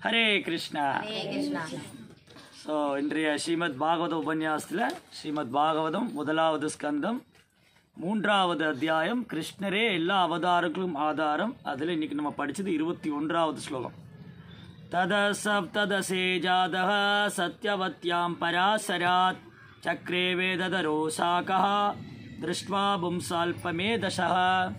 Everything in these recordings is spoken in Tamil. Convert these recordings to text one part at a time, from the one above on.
ஹரே கிருஷ்ணா ஸோ இன்றைய ஸ்ரீமத் பாகவத உபன்யாசத்தில் ஸ்ரீமத் பாகவதம் முதலாவது ஸ்கந்தம் மூன்றாவது அத்தியாயம் கிருஷ்ணரே எல்லா அவதாரங்களும் ஆதாரம் அதில் இன்னைக்கு நம்ம படிச்சது இருபத்தி ஒன்றாவது ஸ்லோகம் தத சப்ததசே ஜாதः சத்யவத்யாம் பராசராத் சக்ரே வேததரோ சாகः திருஷ்ட்வா பும்சால்பமேதசः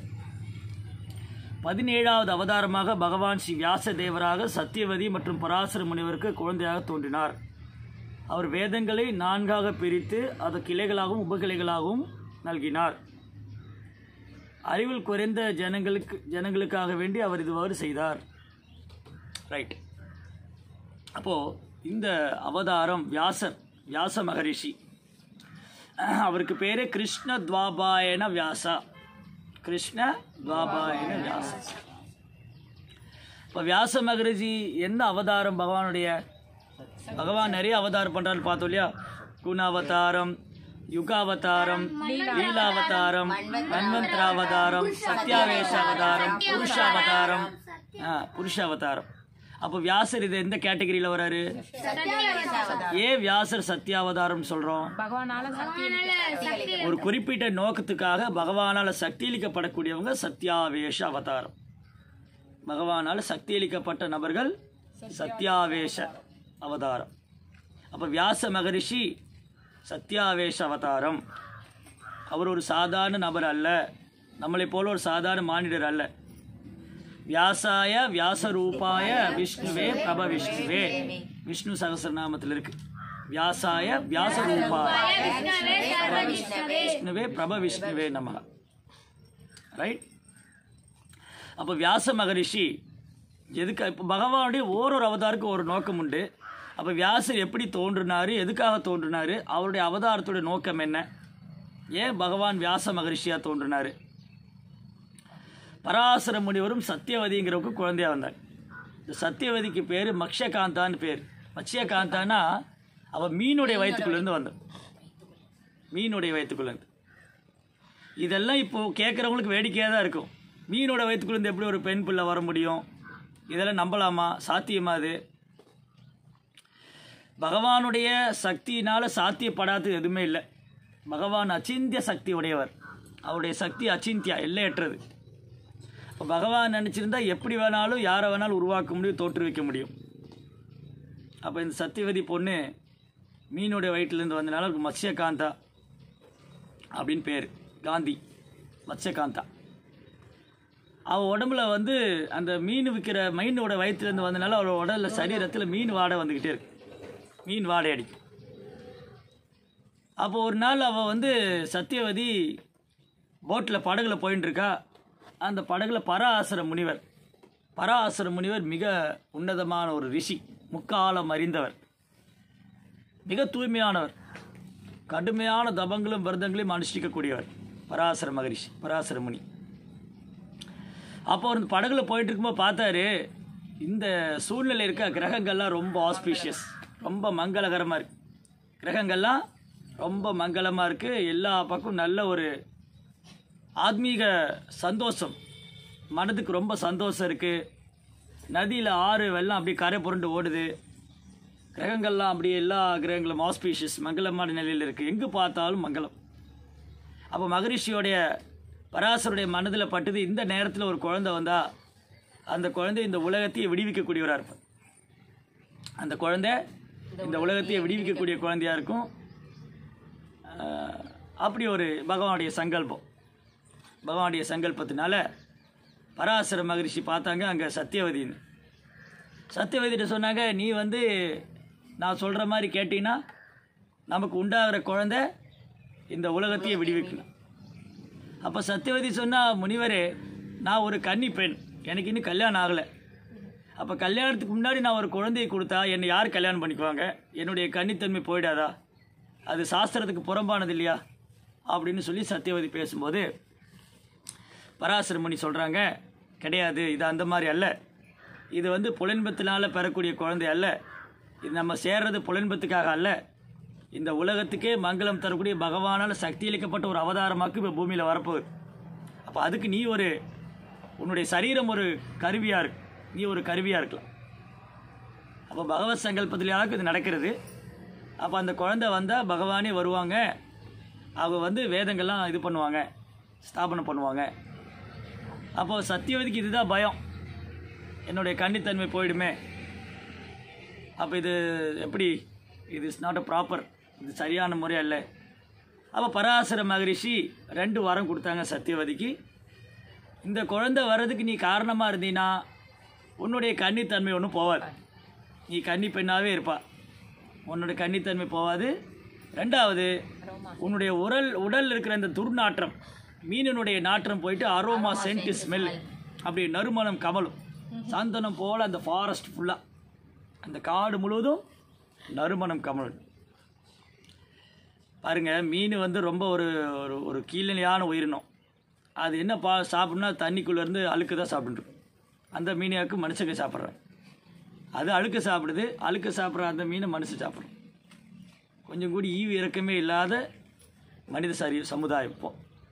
பதினேழாவது அவதாரமாக பகவான் ஸ்ரீ வியாச தேவராக சத்தியவதி மற்றும் பராசர முனிவருக்கு குழந்தையாக தோன்றினார் அவர் வேதங்களை நான்காக பிரித்து அது கிளைகளாகவும் உபகிளைகளாகவும் நல்கினார் அறிவில் குறைந்த ஜனங்களுக்கு ஜனங்களுக்காக வேண்டி அவர் இதுவாறு செய்தார் ரைட் அப்போது இந்த அவதாரம் வியாசர் வியாச மகரிஷி அவருக்கு பேர் கிருஷ்ண துவாபாயன வியாசா கிருஷ்ண துவாபாயன வியாசா இப்போ வியாச மகரிஷி என்ன அவதாரம் பகவானுடைய பகவான் நிறைய அவதாரம் பண்ணுறான்னு பார்த்தோம் இல்லையா குணாவதாரம் யுகாவதாரம் லீலாவதாரம் மன்வந்திராவதாரம் சத்யாவேஷ அவதாரம் புருஷாவதாரம் ஆ புருஷாவதாரம் அப்போ வியாசர் இது எந்த கேட்டகரியில் வராரு ஏன் வியாசர் சத்யாவதாரம் சொல்கிறோம் பகவானால சக்தி ஒரு குறிப்பிட்ட நோக்கத்துக்காக பகவானால் சக்தியளிக்கப்படக்கூடியவங்க சத்யாவேஷ அவதாரம் பகவானால் சக்தியளிக்கப்பட்ட நபர்கள் சத்யாவேஷ அவதாரம் அப்போ வியாச மகரிஷி சத்யாவேஷ அவதாரம் அவர் ஒரு சாதாரண நபர் அல்ல நம்மளை போல ஒரு சாதாரண மானிடர் அல்ல வியாசாய வியாசரூபாய விஷ்ணுவே பிரப விஷ்ணுவே விஷ்ணு சகசிரநாமத்தில் இருக்கு வியாசாய வியாசரூபாய விஷ்ணுவே பிரப விஷ்ணுவே நம ரைட் அப்போ வியாச மகரிஷி எதுக்கு இப்போ பகவானுடைய ஓரொரு அவதாருக்கு ஒரு நோக்கம் உண்டு அப்போ வியாசர் எப்படி தோன்றினாரு எதுக்காக தோன்றினாரு அவருடைய அவதாரத்துடைய நோக்கம் என்ன ஏன் பகவான் வியாச மகரிஷியாக தோன்றினாரு பராசர முனிவரும் சத்தியவதிங்கிறவருக்கு குழந்தையா வந்தார் இந்த சத்தியவதிக்கு பேர் மக்ஷகாந்தான்னு பேர் மத்ஸ்யகாந்தானா அவள் மீனுடைய வயிற்றுக்குள்ளேருந்து வந்தார் மீனுடைய வயிற்றுக்குள்ளேருந்து இதெல்லாம் இப்போது கேட்குறவங்களுக்கு வேடிக்கையாக தான் இருக்கும் மீனோட வயிற்றுக்குள்ளேருந்து எப்படி ஒரு பெண் பிள்ளை வர முடியும் இதெல்லாம் நம்பலாமா சாத்தியமா அது பகவானுடைய சக்தியினால் சாத்தியப்படாதது எதுவுமே இல்லை பகவான் அச்சிந்திய சக்தி உடையவர் அவருடைய சக்தி அச்சிந்தியா எல்லையற்றது இப்போ பகவான் நினச்சிருந்தா எப்படி வேணாலும் யாரை வேணாலும் உருவாக்க முடியும் தோற்றுவிக்க முடியும் அப்போ இந்த சத்தியவதி பொண்ணு மீனுடைய வயிற்றுலேருந்து வந்தனால அவருக்கு மத்ஸ்யகாந்தா அப்படின்னு பேர் காந்தி மத்ஸ்யகாந்தா அவள் உடம்புல வந்து அந்த மீன் விற்கிற மீனோட வயிற்றுலேருந்து வந்தனால அவளோட உடல்ல சரீரத்தில் மீன் வாடை வந்துக்கிட்டே இருக்கு மீன் வாடை அடிக்கும் அப்போ ஒரு நாள் அவள் வந்து சத்தியவதி போட்டில் படகுல போயின்னு இருக்கா அந்த படகுல பராசர முனிவர் பராசர முனிவர் மிக உன்னதமான ஒரு ரிஷி முக்காலம் அறிந்தவர் மிக தூய்மையானவர் கடுமையான தபங்களும் விரதங்களையும் அனுஷ்டிக்கக்கூடியவர் பராசர மகரிஷி பராசர முனி அப்போ அவர் படகுல போயிட்டு இருக்கும்போது பார்த்தாரு இந்த சூழ்நிலை இருக்க கிரகங்கள்லாம் ரொம்ப ஆஸ்பீஷியஸ் ரொம்ப மங்களகரமாக இருக்கு கிரகங்கள்லாம் ரொம்ப மங்களமாக இருக்குது எல்லா பக்கம் நல்ல ஒரு ஆத்மீக சந்தோஷம் மனதுக்கு ரொம்ப சந்தோஷம் இருக்குது நதியில் ஆறு வெள்ளம் அப்படியே கரை புரண்டு ஓடுது கிரகங்கள்லாம் அப்படியே எல்லா கிரகங்களும் ஆஸ்பீஷியஸ் மங்களமான நிலையில் இருக்குது எங்கே பார்த்தாலும் மங்களம் அப்போ மகரிஷியோடைய பராசருடைய மனதில் பட்டது இந்த நேரத்தில் ஒரு குழந்தை வந்தால் அந்த குழந்தை இந்த உலகத்தையே விடுவிக்கக்கூடியவராக இருப்பார் அந்த குழந்தை இந்த உலகத்தையே விடுவிக்கக்கூடிய குழந்தையாக இருக்கும் ஆஹ், அப்படி ஒரு பகவானுடைய சங்கல்பம் பகவானுடைய சங்கல்பத்தினால பராசர மகரிஷி பார்த்தாங்க அங்கே சத்தியவதின்னு சத்தியவதிட்ட சொன்னாங்க நீ வந்து நான் சொல்கிற மாதிரி கேட்டீங்கன்னா நமக்கு உண்டாகிற குழந்தை இந்த உலகத்தையே விடுவிக்கணும் அப்போ சத்தியவதி சொன்னா முனிவரே நான் ஒரு கன்னி பெண் எனக்கு இன்னும் கல்யாணம் ஆகலை அப்போ கல்யாணத்துக்கு முன்னாடி நான் ஒரு குழந்தையை கொடுத்தா என்னை யார் கல்யாணம் பண்ணிக்குவாங்க என்னுடைய கன்னித்தன்மை போயிடாதா அது சாஸ்திரத்துக்கு புறம்பானது இல்லையா அப்படின்னு சொல்லி சத்தியவதி பேசும்போது பராசர முனி சொல்கிறாங்க கிடையாது இது அந்த மாதிரி அல்ல இது வந்து புலன்பத்தினால் பெறக்கூடிய குழந்தை அல்ல இது நம்ம சேர்றது புலன்பத்துக்காக அல்ல இந்த உலகத்துக்கே மங்களம் தரக்கூடிய பகவானால் சக்தியளிக்கப்பட்ட ஒரு அவதாரமாக்கு இப்போ பூமியில் வரப்போகுது அப்போ அதுக்கு நீ ஒரு உன்னுடைய சரீரம் ஒரு கருவியாக இருக்கு நீ ஒரு கருவியாக இருக்கலாம் அப்போ பகவத் சங்கல்பத்திலேயாவது இது நடக்கிறது அப்போ அந்த குழந்தை வந்தால் பகவானே வருவாங்க அவங்க வந்து வேதங்கள்லாம் இது பண்ணுவாங்க ஸ்தாபனம் பண்ணுவாங்க அப்போ சத்தியவதிக்கு இதுதான் பயம் என்னுடைய கன்னித்தன்மை போயிடுமே அப்போ இது எப்படி இது இஸ் நாட் அ ப்ராப்பர் இது சரியான முறையா இல்லை அப்போ பராசர மகரிஷி ரெண்டு வாரம் கொடுத்தாங்க சத்தியவதிக்கு இந்த குழந்தை வர்றதுக்கு நீ காரணமாக இருந்தீன்னா உன்னுடைய கன்னித்தன்மை ஒன்றும் போகாது நீ கன்னி பெண்ணாகவே இருப்பா உன்னுடைய கன்னித்தன்மை போகாது ரெண்டாவது உன்னுடைய உடல் உடல் இருக்கிற இந்த துர்நாற்றம் மீனினுடைய நாற்றம் போயிட்டு அரோமா சென்ட் ஸ்மெல் அப்படி நறுமணம் கமலும் சாந்தனம் போல் அந்த ஃபாரஸ்ட் ஃபுல்லாக அந்த காடு முழுவதும் நறுமணம் கமலும் பாருங்க மீன் வந்து ரொம்ப ஒரு ஒரு ஒரு கீழநிலையான உயிரினம் அது என்ன பா சாப்பிட்னா தண்ணிக்குள்ளேருந்து அழுக்கு தான் சாப்பிட்டுரும் அந்த மீனையாக்கு மனுஷங்க சாப்பிட்றாங்க அது அழுக்கு சாப்பிடுது அழுக்கு சாப்பிட்ற அந்த மீனை மனுஷன் சாப்பிட்றோம் கொஞ்சம் கூடி ஈவு இறக்கமே இல்லாத மனித சரி சமுதாயம் இப்போ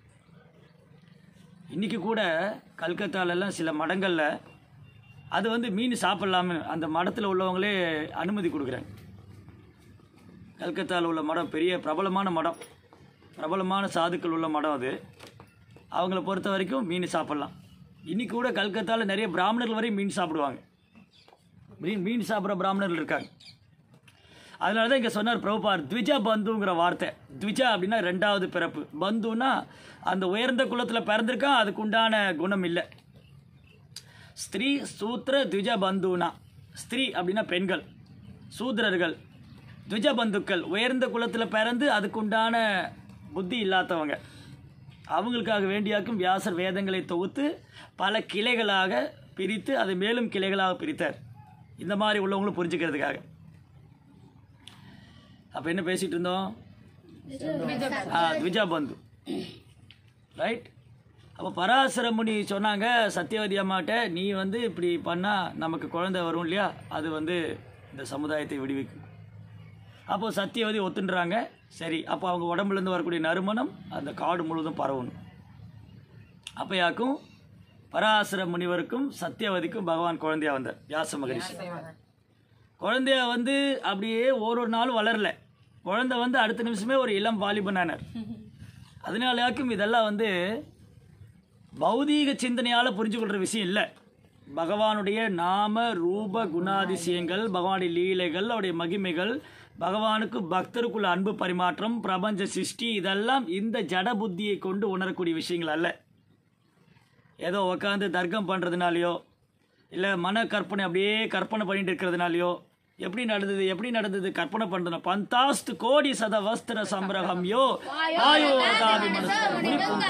இன்றைக்கி கூட கல்கத்தாலெல்லாம் சில மடங்களில் அது வந்து மீன் சாப்பிட்லாமே அந்த மடத்தில் உள்ளவங்களே அனுமதி கொடுக்குறாங்க கல்கத்தாவில் உள்ள மடம் பெரிய பிரபலமான மடம் பிரபலமான சாதுக்கள் உள்ள மடம் அது அவங்கள பொறுத்த வரைக்கும் மீன் சாப்பிட்லாம் இன்றைக்கி கூட கல்கத்தாவில் நிறைய பிராமணர்கள் வரையும் மீன் சாப்பிடுவாங்க மீன் மீன் சாப்பிட்ற பிராமணர்கள் இருக்காங்க அதனால தான் இங்கே சொன்னார் பிரபுபார் த்விஜா பந்துங்கிற வார்த்தை த்விஜா அப்படின்னா ரெண்டாவது பிறப்பு பந்துனா அந்த உயர்ந்த குலத்தில் பிறந்திருக்கான் அதுக்கு உண்டான குணம் இல்லை ஸ்திரீ சூத்திர த்விஜ பந்துனா ஸ்திரீ அப்படின்னா பெண்கள் சூத்திரர்கள் த்விஜ பந்துக்கள் உயர்ந்த குலத்தில் பிறந்து அதுக்குண்டான புத்தி இல்லாதவங்க அவங்களுக்காக வேண்டியாக்கும் வியாசர் வேதங்களை தொகுத்து பல கிளைகளாக பிரித்து அதை மேலும் கிளைகளாக பிரித்தார் இந்த மாதிரி உள்ளவங்களும் புரிஞ்சுக்கிறதுக்காக அப்போ என்ன பேசிகிட்டு இருந்தோம் ஆ த்விஜா பந்து ரைட் அப்போ பராசர முனி சொன்னாங்க சத்தியவதி அம்மாட்ட நீ வந்து இப்படி பண்ணால் நமக்கு குழந்தை வரும் இல்லையா அது வந்து இந்த சமுதாயத்தை விடுவிக்கும் அப்போது சத்தியவதி ஒத்துன்றாங்க சரி அப்போ அவங்க உடம்புலேருந்து வரக்கூடிய நறுமணம் அந்த காடு முழுவதும் பரவணும் அப்பயாக்கும் பராசர முனிவருக்கும் சத்தியவதிக்கும் பகவான் குழந்தையா வந்தார் வியாச மகரிஷி குழந்தைய வந்து அப்படியே ஒரு ஒரு நாளும் வளரல குழந்தை வந்து அடுத்த நிமிஷமே ஒரு இளம் வாலிபனானார் அதனாலயாக்கும் இதெல்லாம் வந்து பௌதீக சிந்தனையால் புரிஞ்சு கொள்கிற விஷயம் இல்லை பகவானுடைய நாம ரூப குணாதிசயங்கள் பகவானுடைய லீலைகள் அவருடைய மகிமைகள் பகவானுக்கு பக்தருக்குள்ள அன்பு பரிமாற்றம் பிரபஞ்ச சிருஷ்டி இதெல்லாம் இந்த ஜட புத்தியை கொண்டு உணரக்கூடிய விஷயங்கள் அல்ல ஏதோ உட்காந்து தர்க்கம் பண்ணுறதுனாலையோ இல்லை மன கற்பனை அப்படியே கற்பனை பண்ணிட்டு இருக்கிறதுனாலையோ எப்படி நடந்தது எப்படி நடந்தது கற்பனை பண்ணுறது பந்தாஸ்து கோடி சத வஸ்திர சம்பிரகம் யோ ஆயோ தாவி மனசு முடிக்கும்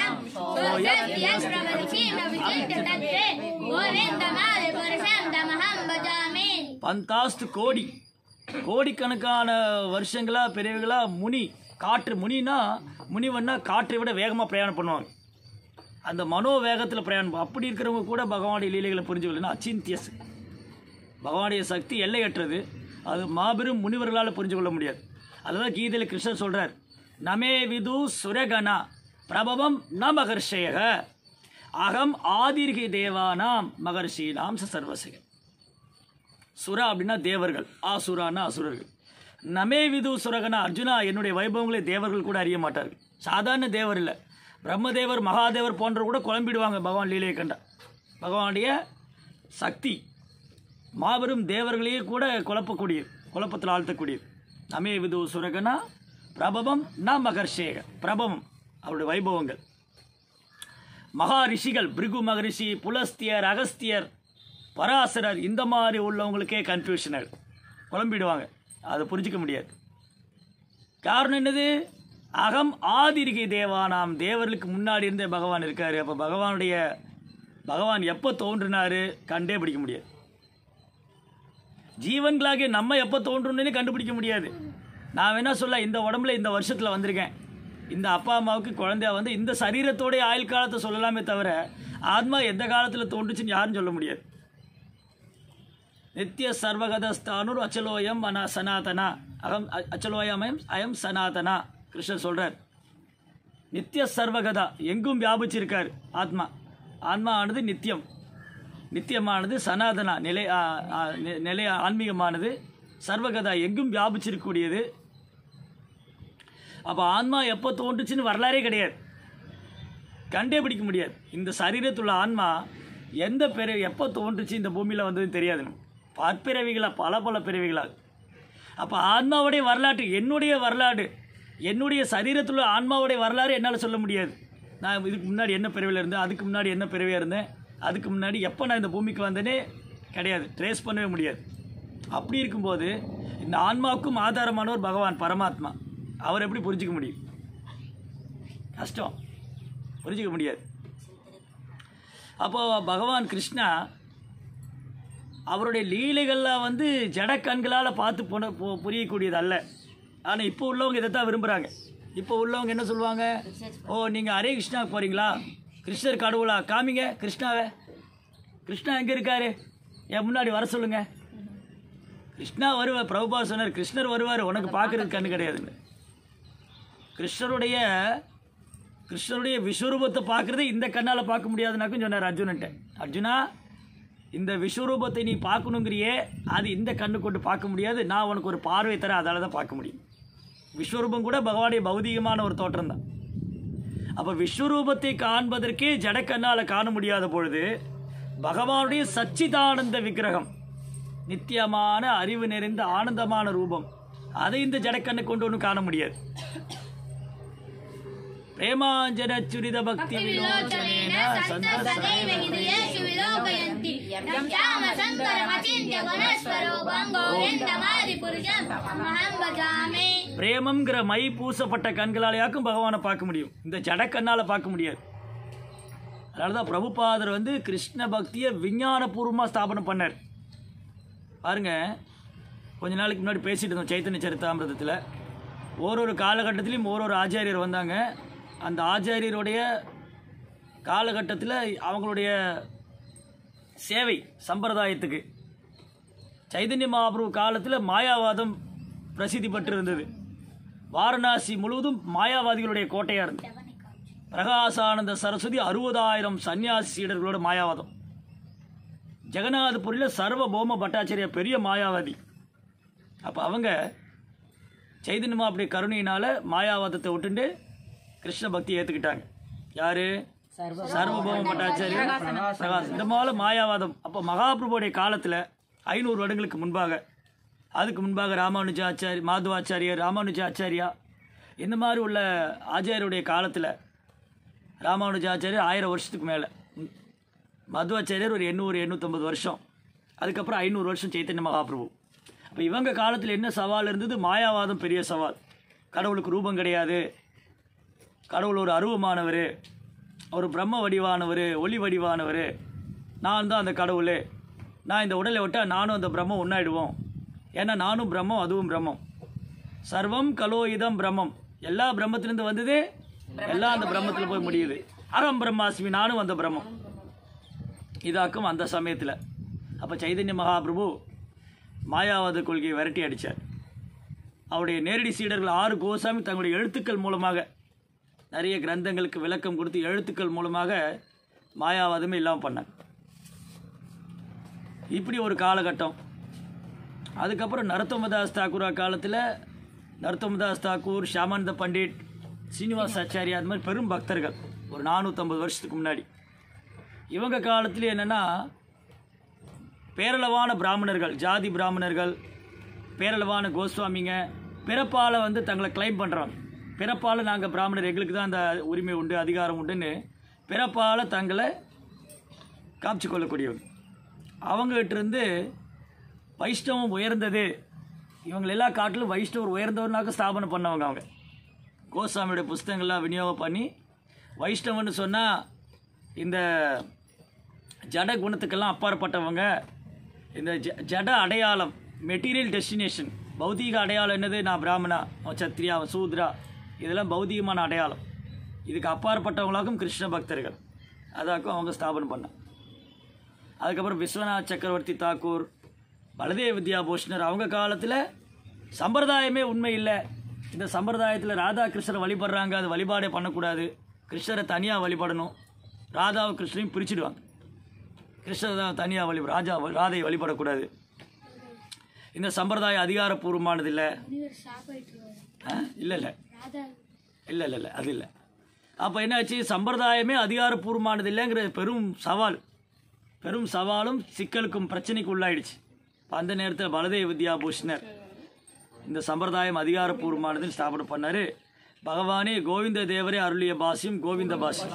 பந்தாஸ்து கோடி கோடிக்கணக்கான வருஷங்களா பெரியவங்களா முனி காற்று முனினா முனிவன்னா காற்றை விட வேகமாக பிரயாணம் பண்ணுவாங்க அந்த மனோ வேகத்தில் பிரயாணம் அப்படி இருக்கிறவங்க கூட பகவானுடைய லீலைகளை புரிஞ்சுக்கலன்னா அச்சிந்தியஸ் பகவானுடைய சக்தி எல்லையற்றது அது மாபெரும் முனிவர்களால் புரிஞ்சு கொள்ள முடியாது அதுதான் கீதையில் கிருஷ்ணன் சொல்கிறார் நமே விது சுரகணா பிரபவம் ந மகர்ஷேக அகம் ஆதிர்கி தேவானாம் மகர்ஷீனாம் ச சர்வசிக சுரா அப்படின்னா தேவர்கள் ஆசுரானா அசுரர்கள் நமே விது சுரகனா அர்ஜுனா என்னுடைய வைபவங்களை தேவர்கள் கூட அறிய மாட்டார்கள் சாதாரண தேவர் இல்லை பிரம்மதேவர் மகாதேவர் போன்ற கூட குழம்பிடுவாங்க பகவான் லீலையை கண்டா பகவானுடைய சக்தி மாபெரும் தேவர்களையே கூட குழப்பக்கூடியது குழப்பத்தில் ஆழ்த்தக்கூடியது நமே விது சுரகனா பிரபவம் ந மகர்ஷேக பிரபவம் அவருடைய வைபவங்கள் மகா ரிஷிகள் பிருகு மகரிஷி புலஸ்தியர் அகஸ்தியர் பராசரர் இந்த மாதிரி உள்ளவங்களுக்கே கன்ஃபியூஷனர் குழம்பிடுவாங்க அதை புரிஞ்சிக்க முடியாது காரணம் என்னது அகம் ஆதிரிகை தேவானாம் தேவர்களுக்கு முன்னாடி இருந்தே பகவான் இருக்காரு அப்போ பகவானுடைய பகவான் எப்போ தோன்றினாரு கண்டே பிடிக்க முடியாது ஜீவன்களாகிய நம்ம எப்போ தோன்றணும்னு கண்டுபிடிக்க முடியாது நான் வேணா சொல்ல இந்த உடம்புல இந்த வருஷத்தில் வந்திருக்கேன் இந்த அப்பா அம்மாவுக்கு குழந்தையா வந்து இந்த சரீரத்தோடைய ஆயுள் காலத்தை சொல்லலாமே தவிர ஆத்மா எந்த காலத்தில் தோன்றுச்சுன்னு யாரும் சொல்ல முடியாது நித்திய சர்வகதஸ்தானுர் அச்சலோயம் அனா சனாதனா அகம் அ- அச்சலோயமயம் அயம் சனாதனா கிருஷ்ணர் சொல்றார் நித்திய சர்வகதா எங்கும் வியாபிச்சிருக்கார் ஆத்மா ஆத்மா ஆனது நித்தியம் நித்தியமானது சனாதனா நிலை ஆ, ஆ, நி- நிலை ஆன்மீகமானது சர்வகதா எங்கும் வியாபிச்சிருக்கக்கூடியது அப்போ ஆன்மா எப்போ தோன்றுச்சுன்னு வரலாறே கிடையாது கண்டே பிடிக்க முடியாது இந்த சரீரத்துள்ள ஆன்மா எந்த பிற எப்போ தோன்றுச்சு இந்த பூமியில் வந்ததுன்னு தெரியாது நமக்கு. பற்பிறவிகளாக பல பல பிறவிகளாக அப்போ ஆன்மாவுடைய வரலாற்று என்னுடைய வரலாறு என்னுடைய சரீரத்துள்ள ஆன்மாவுடைய வரலாறு என்னால் சொல்ல முடியாது நான் இதுக்கு முன்னாடி என்ன பிறவியில் இருந்தேன் அதுக்கு முன்னாடி என்ன பிறவியாக இருந்தேன் அதுக்கு முன்னாடி எப்போ நான் இந்த பூமிக்கு வந்தேனே கிடையாது ட்ரேஸ் பண்ணவே முடியாது அப்படி இருக்கும்போது இந்த ஆன்மாவுக்கும் ஆதாரமானவர் பகவான் பரமாத்மா அவர் எப்படி புரிஞ்சிக்க முடியும் கஷ்டம் புரிஞ்சிக்க முடியாது அப்போ பகவான் கிருஷ்ணா அவருடைய லீலைகள்லாம் வந்து ஜட கண்களால் பார்த்து போன பு- புரியக்கூடியது அல்ல ஆனால் இப்போ உள்ளவங்க இதை தான் விரும்புகிறாங்க இப்போ உள்ளவங்க என்ன சொல்லுவாங்க ஓ நீங்கள் ஹரே கிருஷ்ணா போகிறீங்களா கிருஷ்ணர் கடவுளா காமிங்க கிருஷ்ணாவை கிருஷ்ணா எங்கே இருக்காரு என் முன்னாடி வர சொல்லுங்க கிருஷ்ணா வருவார் பிரபுபா சொன்னார் கிருஷ்ணர் வருவார் உனக்கு பார்க்கறதுக்கு கண்ணு கிடையாதுங்க கிருஷ்ணருடைய கிருஷ்ணருடைய விஸ்வரூபத்தை பார்க்குறது இந்த கண்ணால் பார்க்க முடியாதுனாக்கும் சொன்னார் அர்ஜுனன்ட்ட அர்ஜுனா இந்த விஸ்வரூபத்தை நீ பார்க்கணுங்கிறியே அது இந்த கண்ணு கொண்டு பார்க்க முடியாது நான் உனக்கு ஒரு பார்வை தரேன் அதால தான் பார்க்க முடியும் விஸ்வரூபம் கூட பகவானுடைய பௌதீகமான ஒரு தோற்றம் தான் அப்போ விஸ்வரூபத்தை காண்பதற்கே ஜடக்கண்ணால் காண முடியாத பொழுது பகவானுடைய சச்சிதானந்த விக்கிரகம் நித்தியமான அறிவு நிறைந்த ஆனந்தமான ரூபம் அதை இந்த ஜடக்கண்ணை கொண்டு ஒன்றும் காண முடியாது பிரேமாஞ்சன சுரித பக்தி விலோச்சனேன सदैव சந்தசதைவ हृदयेषु विलोकयन्ति यं श्यामसुन्दरमचिन्त्य गुणस्वरो गोविन्दमादिपुरुषम् अहं भजामि பிரேமங்கிற மை பூசப்பட்ட கண்களாலேயாக்கும் பகவானை பார்க்க முடியும் இந்த ஜடக்கண்ணால் பார்க்க முடியாது அதனால தான் பிரபுபாதர் வந்து கிருஷ்ண பக்தியை விஞ்ஞானபூர்வமாக ஸ்தாபனம் பண்ணார் பாருங்க கொஞ்ச நாளைக்கு முன்னாடி பேசிட்டு இருந்தோம் சைத்தன்ய சரித்தாமிரதத்தில் ஓரொரு காலகட்டத்திலையும் ஓரொரு ஆச்சாரியர் வந்தாங்க அந்த ஆச்சாரியருடைய காலகட்டத்தில் அவங்களுடைய சேவை சம்பிரதாயத்துக்கு சைதன்ய மகாபிரபு காலத்தில் மாயாவாதம் பிரசித்தி பெற்று இருந்தது வாரணாசி முழுவதும் மாயாவாதிகளுடைய கோட்டையாக இருந்தது பிரகாசானந்த சரஸ்வதி அறுபதாயிரம் சன்னியாசி சீடர்களோட மாயாவாதம் ஜெகநாதபுரியில் சர்வபௌம பட்டாச்சாரியா பெரிய மாயாவாதி அப்போ அவங்க சைதன்யமா அப்படி கருணையினால மாயாவாதத்தை விட்டுண்டு கிருஷ்ண பக்தி ஏற்றுக்கிட்டாங்க யாரு சர்வபௌம பட்டாச்சாரியர் பிரகாஷ் இந்த மாதிரி மாயாவாதம் அப்போ மகாபிரபுடைய காலத்தில் ஐநூறு வருடங்களுக்கு முன்பாக அதுக்கு முன்பாக ராமானுஜாச்சாரி மாதவாச்சாரியர் ராமானுஜாச்சாரியா இந்த மாதிரி உள்ள ஆச்சாரியருடைய காலத்தில் ராமானுஜாச்சாரியர் ஆயிரம் வருஷத்துக்கு மேலே மதுவாச்சாரியர் ஒரு எண்ணூறு எண்ணூற்றம்பது வருஷம் அதுக்கப்புறம் ஐநூறு வருஷம் சைத்தன்ய மகாபிரபு அப்போ இவங்க காலத்தில் என்ன சவால் இருந்தது மாயாவாதம் பெரிய சவால் கடவுளுக்கு ரூபம் கிடையாது கடவுள் ஒரு அருவமானவர் ஒரு பிரம்ம வடிவானவர் ஒளி வடிவானவர் நான் தான் அந்த கடவுள் நான் இந்த உடலை விட்டால் நானும் அந்த பிரம்மம் ஒன்றாயிடுவோம் ஏன்னா நானும் பிரம்மம் அதுவும் பிரம்மம் சர்வம் கலோ இதம் பிரம்மம் எல்லா பிரம்மத்திலேருந்து வந்தது எல்லாம் அந்த பிரம்மத்தில் போய் முடியுது அகம் பிரம்மாஸ்மி நானும் அந்த பிரம்மம் இதாக்கும் அந்த சமயத்தில் அப்போ சைதன்ய மகாபிரபு மாயாவாத கொள்கையை விரட்டி அடித்தார் அவருடைய நேரடி சீடர்கள் ஆறு கோசாமி தங்களுடைய எழுத்துக்கள் மூலமாக நிறைய கிரந்தங்களுக்கு விளக்கம் கொடுத்து எழுத்துக்கள் மூலமாக மாயாவாதமே இல்லாமல் பண்ணாங்க இப்படி ஒரு காலகட்டம் அதுக்கப்புறம் நரத்தமதாஸ் தாக்கூரா காலத்தில் நரத்தமதாஸ் தாக்கூர் ஷாமானந்த பண்டிட் சீனிவாஸ் ஆச்சாரியா அது மாதிரி பெரும் பக்தர்கள் ஒரு நானூற்றம்பது வருஷத்துக்கு முன்னாடி இவங்க காலத்தில் என்னென்னா பேரளவான பிராமணர்கள் ஜாதி பிராமணர்கள் பேரளவான கோஸ்வாமிங்க பிறப்பால் வந்து தங்களை கிளைம் பண்ணுறாங்க பிறப்பால் நாங்கள் பிராமணர் எங்களுக்கு தான் அந்த உரிமை உண்டு அதிகாரம் உண்டுன்னு பிறப்பால் தங்களை காமிச்சு கொள்ளக்கூடியவங்க அவங்ககிட்ட இருந்து வைஷ்ணவம் உயர்ந்தது இவங்களெல்லாம் காட்டிலும் வைஷ்ணவர் உயர்ந்தவர்னாக்க ஸ்தாபனம் பண்ணவங்க அவங்க கோஸ்வாமியோட புஸ்தகங்கள்லாம் விநியோகம் பண்ணி வைஷ்ணவன்னு சொன்னால் இந்த ஜட குணத்துக்கெல்லாம் அப்பாற்பட்டவங்க இந்த ஜ ஜட அடையாளம் மெட்டீரியல் டெஸ்டினேஷன் பௌதீக அடையாளம் என்னது நான் பிராமணா அவன் சத்ரியா அவன் சூத்ரா இதெல்லாம் பௌதீகமான அடையாளம் இதுக்கு அப்பாற்பட்டவங்களாக்கும் கிருஷ்ண பக்தர்கள் அதாக்கும் அவங்க ஸ்தாபனம் பண்ணாங்க அதுக்கப்புறம் விஸ்வநாத் சக்கரவர்த்தி தாக்கூர் பலதேவ வித்யா பூஷணர் அவங்க காலத்தில் சம்பிரதாயமே உண்மை இல்லை இந்த சம்பிரதாயத்தில் ராதா கிருஷ்ணரை வழிபடுறாங்க அது வழிபாடே பண்ணக்கூடாது கிருஷ்ணரை தனியாக வழிபடணும் ராதாவும் கிருஷ்ணரையும் பிரிச்சுடுவாங்க கிருஷ்ணர் தான் தனியாக வழி ராஜா ராதை வழிபடக்கூடாது இந்த சம்பிரதாயம் அதிகாரப்பூர்வமானது இல்லை இல்லை இல்லை இல்லை இல்லை இல்லை அது இல்லை அப்போ என்னாச்சு சம்பிரதாயமே அதிகாரப்பூர்வமானது இல்லைங்கிற பெரும் சவால் பெரும் சவாலும் சிக்கலுக்கும் பிரச்சனைக்கு உள்ளாயிடுச்சு அப்ப அந்த நேரத்தில் பலதேவ வித்யாபூஷணர் இந்த சம்பிரதாயம் அதிகாரப்பூர்வமானதுன்னு ஸ்தாபனம் பண்ணார் பகவானே கோவிந்த தேவரே அருளிய பாஷ்யம் கோவிந்த பாஷ்யம்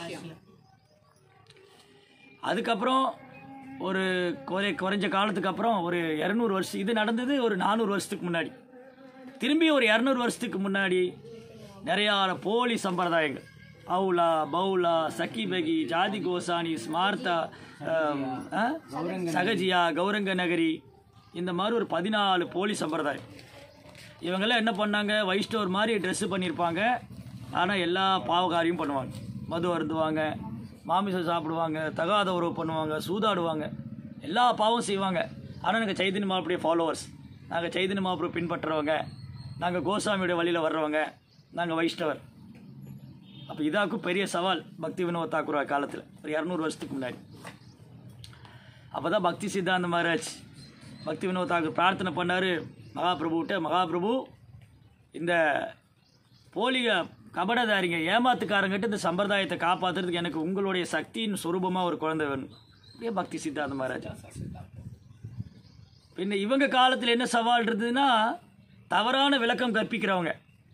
அதுக்கப்புறம் ஒரு குறை குறைஞ்ச காலத்துக்கு அப்புறம் ஒரு இரநூறு வருஷம் இது நடந்தது ஒரு நானூறு வருஷத்துக்கு முன்னாடி திரும்பி ஒரு இரநூறு வருஷத்துக்கு முன்னாடி நிறையா போலி சம்பிரதாயங்கள் அவுலா பவுலா சக்கிபகி ஜாதி கோசானி ஸ்மார்த்தா ஆம், ஆ? சகஜியா கௌரங்க நகரி இந்த மாதிரி ஒரு பதினாலு போலி சம்பிரதாயம் இவங்கெல்லாம் என்ன பண்ணாங்க வைஷ்ணவர் மாதிரி ட்ரெஸ்ஸு பண்ணியிருப்பாங்க ஆனால் எல்லா பாவகாரியும் பண்ணுவாங்க மது அருந்துவாங்க மாமிசம் சாப்பிடுவாங்க தகாத உறவு பண்ணுவாங்க சூதாடுவாங்க எல்லா பாவம் செய்வாங்க ஆனால் நாங்கள் சைதன்ய மாப்பிடைய ஃபாலோவர்ஸ் நாங்கள் சைதன்ய மாப்பிரை பின்பற்றுறவங்க நாங்கள் கோசாமியோட வழியில் வர்றவங்க நாங்கள் வைஷ்ணவர் அப்போ இதாக்கும் பெரிய சவால் பக்தி வினோத் தாக்கூர் காலத்தில் ஒரு இரநூறு வருஷத்துக்கு முன்னாடி அப்போ தான் பக்தி சித்தாந்த மகாராஜ் பக்தி வினோத் தாக்கூர் பிரார்த்தனை பண்ணார் மகாபிரபுகிட்ட மகாபிரபு இந்த போலிய கபடதாரிங்க ஏமாத்துக்காரங்கிட்ட இந்த சம்பிரதாயத்தை காப்பாற்றுறதுக்கு எனக்கு உங்களுடைய சக்தியின் சுரூபமாக ஒரு குழந்தை வேணும் அப்படியே பக்தி சித்தாந்த மகாராஜா பின்ன இவங்க காலத்தில் என்ன சவால் இருந்ததுன்னா தவறான விளக்கம் கற்பிக்கிறவங்க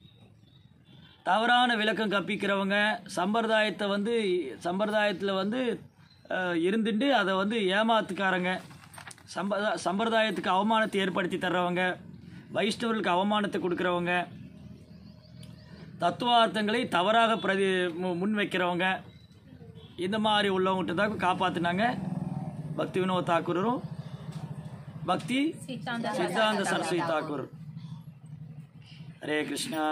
தவறான விளக்கம் கற்பிக்கிறவங்க சம்பிரதாயத்தை வந்து சம்பிரதாயத்தில் வந்து அஹ், இருந்துட்டு அதை வந்து ஏமாத்துக்காரங்க சம்பதா சம்பிரதாயத்துக்கு அவமானத்தை ஏற்படுத்தி தர்றவங்க வைஷ்ணவர்களுக்கு அவமானத்தை கொடுக்குறவங்க தத்துவார்த்தங்களை தவறாக பிரதி மு- முன்வைக்கிறவங்க இந்த மாதிரி உள்ளவங்ககிட்ட தான் காப்பாற்றினாங்க பக்தி வினோத் தாக்கூரும் பக்தி சித்தாந்த சரஸ்வதி தாக்கூர் ஹரே கிருஷ்ணா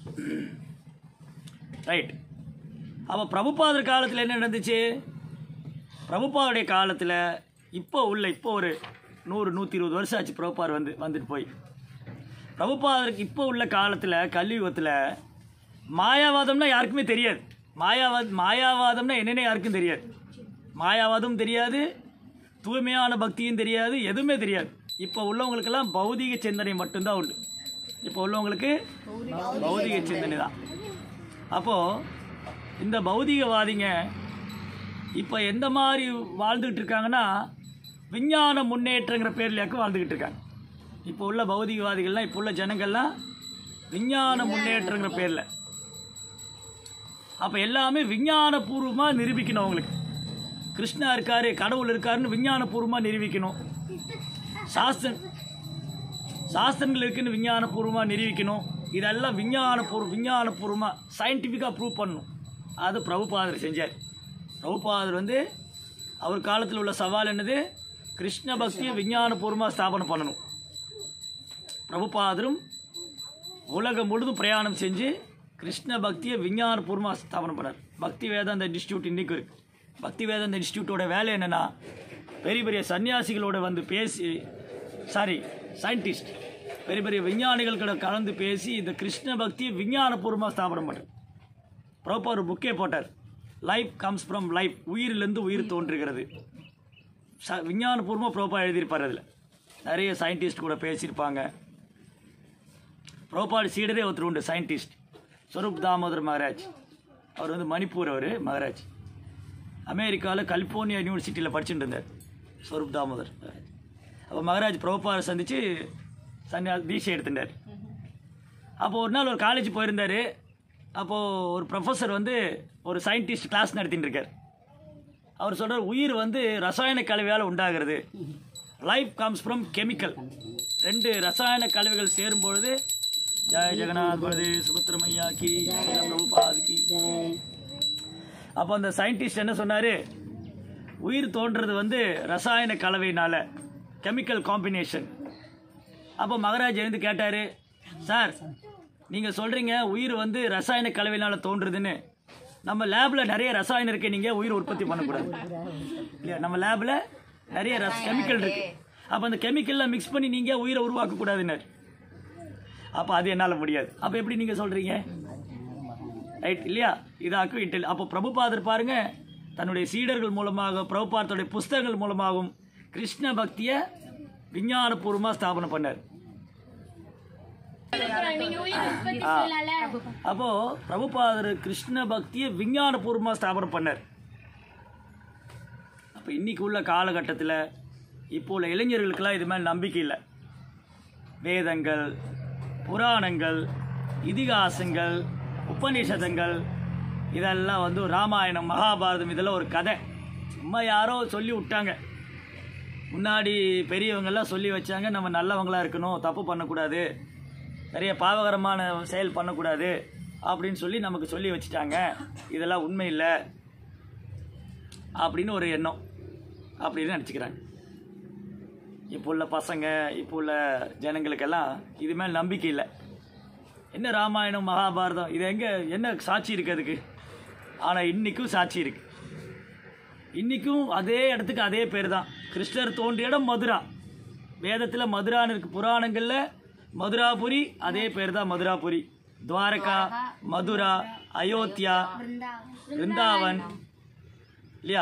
ரைட் அப்போ பிரபுபாதர் காலத்தில் என்ன நடந்துச்சு பிரபுபாவுடைய காலத்தில் இப்போ உள்ள இப்போ ஒரு நூறு நூற்றி இருபது வருஷம் ஆச்சு பிரபுபார் வந்து வந்துட்டு போய் பிரபுபாதருக்கு இப்போ உள்ள காலத்தில் கலியுகத்தில் மாயாவாதம்னா யாருக்குமே தெரியாது மாயாவாத் மாயாவாதம்னா என்னென்ன யாருக்கும் தெரியாது மாயாவாதம் தெரியாது தூய்மையான பக்தியும் தெரியாது எதுவுமே தெரியாது இப்போ உள்ளவங்களுக்கெல்லாம் பௌதிக சிந்தனை மட்டும்தான் உண்டு இப்போ உள்ளவங்களுக்கு பௌதிக சிந்தனை தான் அப்போது இந்த பௌதிகவாதிங்க இப்போ எந்த மாதிரி வாழ்ந்துக்கிட்டு இருக்காங்கன்னா விஞ்ஞான முன்னேற்றங்கிற பேர்லையாக்கும் வாழ்ந்துக்கிட்டு இருக்காங்க இப்போ உள்ள பௌதிகவாதிகள்லாம் இப்போ உள்ள ஜனங்கள்லாம் விஞ்ஞான முன்னேற்றங்கிற பேரில் அப்போ எல்லாமே விஞ்ஞானபூர்வமாக நிரூபிக்கணும் அவங்களுக்கு கிருஷ்ணா இருக்காரு கடவுள் இருக்காருன்னு விஞ்ஞானபூர்வமாக நிரூபிக்கணும் சாஸ்திரம் சாஸ்திரங்கள் இருக்குன்னு விஞ்ஞானபூர்வமாக நிரூபிக்கணும் இதெல்லாம் விஞ்ஞானபூர்வ விஞ்ஞானபூர்வமாக சயின்டிஃபிக்காக ப்ரூவ் பண்ணணும் அது பிரபுபாதர் செஞ்சார் பிரபுபாதர் வந்து அவர் காலத்தில் உள்ள சவால் என்னது கிருஷ்ண பக்தியை விஞ்ஞானபூர்வமாக ஸ்தாபனம் பண்ணணும் பிரபுபாதரும் உலகம் முழுதும் பிரயாணம் செஞ்சு கிருஷ்ண பக்தியை விஞ்ஞானபூர்வமாக ஸ்தாபனம் பண்ணார் பக்தி வேதாந்த இன்ஸ்டியூட் இன்றைக்கும் இருக்கு பக்தி வேதாந்த இன்ஸ்டியூட்டோட வேலை என்னென்னா பெரிய பெரிய சன்னியாசிகளோட வந்து பேசி சாரி சயின்டிஸ்ட் பெரிய பெரிய விஞ்ஞானிகள் கூட கலந்து பேசி இந்த கிருஷ்ண பக்தியை விஞ்ஞானபூர்வமாக ஸ்தாபனம் பண்ணார் ப்ராப்பர் ஒரு புக்கே போட்டார் லைஃப் கம்ஸ் ஃப்ரம் லைஃப் உயிரிலிருந்து உயிர் தோன்றுகிறது ச விஞ்ஞானபூர்வமாக ப்ரோப்பா எழுதியிருப்பார் அதில் நிறைய சயின்டிஸ்ட் கூட பேசியிருப்பாங்க ப்ரோபால் சீடரே ஒருத்தர் உண்டு சயின்டிஸ்ட் ஸ்வரூப் தாமோதர் மகராஜ் அவர் வந்து மணிப்பூர் அவர் மகராஜ் அமெரிக்காவில் கலிஃபோர்னியா யூனிவர்சிட்டியில் படிச்சுட்டு இருந்தார் ஸ்வரூப் தாமோதர் மகராஜ் அப்போ மகராஜ் ப்ரோபாரை சந்தித்து சன்னியா தீட்சை எடுத்துட்டார் அப்போ ஒரு நாள் ஒரு காலேஜ் போயிருந்தார் அப்போது ஒரு ப்ரொஃபஸர் வந்து ஒரு சயின்டிஸ்ட் கிளாஸ் நடத்திட்டு இருக்கார் அவர் சொல்கிறார் உயிர் வந்து ரசாயன கலவையால் உண்டாகிறது லைஃப் கம்ஸ் ஃப்ரம் கெமிக்கல் ரெண்டு ரசாயன கலவைகள் சேரும் பொழுது ஜெய ஜெகநாத் பரதே சுபத்திரமையா கி ஜெய பிரபுபாத் கி அப்போ அந்த சயின்டிஸ்ட் என்ன சொன்னார் உயிர் தோன்றது வந்து ரசாயன கலவையினால கெமிக்கல் காம்பினேஷன் அப்போ மகராஜ் எழுந்து கேட்டார் சார் நீங்கள் சொல்கிறீங்க உயிர் வந்து ரசாயன கலவையினால் தோன்றுதுன்னு நம்ம லேபில் நிறைய ரசாயனம் இருக்கு நீங்கள் உயிர் உற்பத்தி பண்ணக்கூடாது இல்லையா நம்ம லேபில் நிறைய ரஸ் கெமிக்கல் இருக்கு அப்போ அந்த கெமிக்கல்லாம் மிக்ஸ் பண்ணி நீங்கள் உயிரை உருவாக்கக்கூடாதுன்னு அப்போ அது என்னால் முடியாது அப்போ எப்படி நீங்கள் சொல்கிறீங்க ரைட் இல்லையா இதாக்கும் இன்டெல் அப்போ பிரபுபாதர் பாருங்க தன்னுடைய சீடர்கள் மூலமாக பிரபுபாத்தோடைய புஸ்தகங்கள் மூலமாகவும் கிருஷ்ண பக்தியை விஞ்ஞானபூர்வமாக ஸ்தாபனம் பண்ணார் நீங்க உயிர் உற்பத்தி செய்யலாம்ல அப்போ பிரபுபாதர் கிருஷ்ண பக்தியை விஞ்ஞானபூர்வமாக ஸ்தாபனம் பண்ணார் அப்போ இன்னைக்கு உள்ள காலகட்டத்தில் இப்போ உள்ள இளைஞர்களுக்கெல்லாம் இது மேலே நம்பிக்கை இல்லை வேதங்கள் புராணங்கள் இதிகாசங்கள் உபநிஷதங்கள் இதெல்லாம் வந்து ராமாயணம் மகாபாரதம் இதெல்லாம் ஒரு கதை சும்மா யாரோ சொல்லி விட்டாங்க முன்னாடி பெரியவங்கெல்லாம் சொல்லி வச்சாங்க நம்ம நல்லவங்களா இருக்கணும் தப்பு பண்ணக்கூடாது நிறைய பாவகரமான செயல் பண்ணக்கூடாது அப்படின்னு சொல்லி நமக்கு சொல்லி வச்சுட்டாங்க இதெல்லாம் உண்மை இல்லை அப்படின்னு ஒரு எண்ணம் அப்படின்னு நினச்சிக்கிறாங்க இப்போ உள்ள பசங்க இப்போ உள்ள ஜனங்களுக்கெல்லாம் இது மேல் நம்பிக்கை இல்லை என்ன ராமாயணம் மகாபாரதம் இது எங்கே என்ன சாட்சி இருக்கு அதுக்கு ஆனால் இன்றைக்கும் சாட்சி இருக்கு இன்றைக்கும் அதே இடத்துக்கு அதே பேர் தான் கிருஷ்ணர் தோன்றிய இடம் மதுரா வேதத்தில் மதுரான்னு இருக்கு புராணங்களில் மதுராபுரி அதே பேர் தான் மதுராபுரி துவாரகா மதுரா அயோத்தியா விருந்தாவன் இல்லையா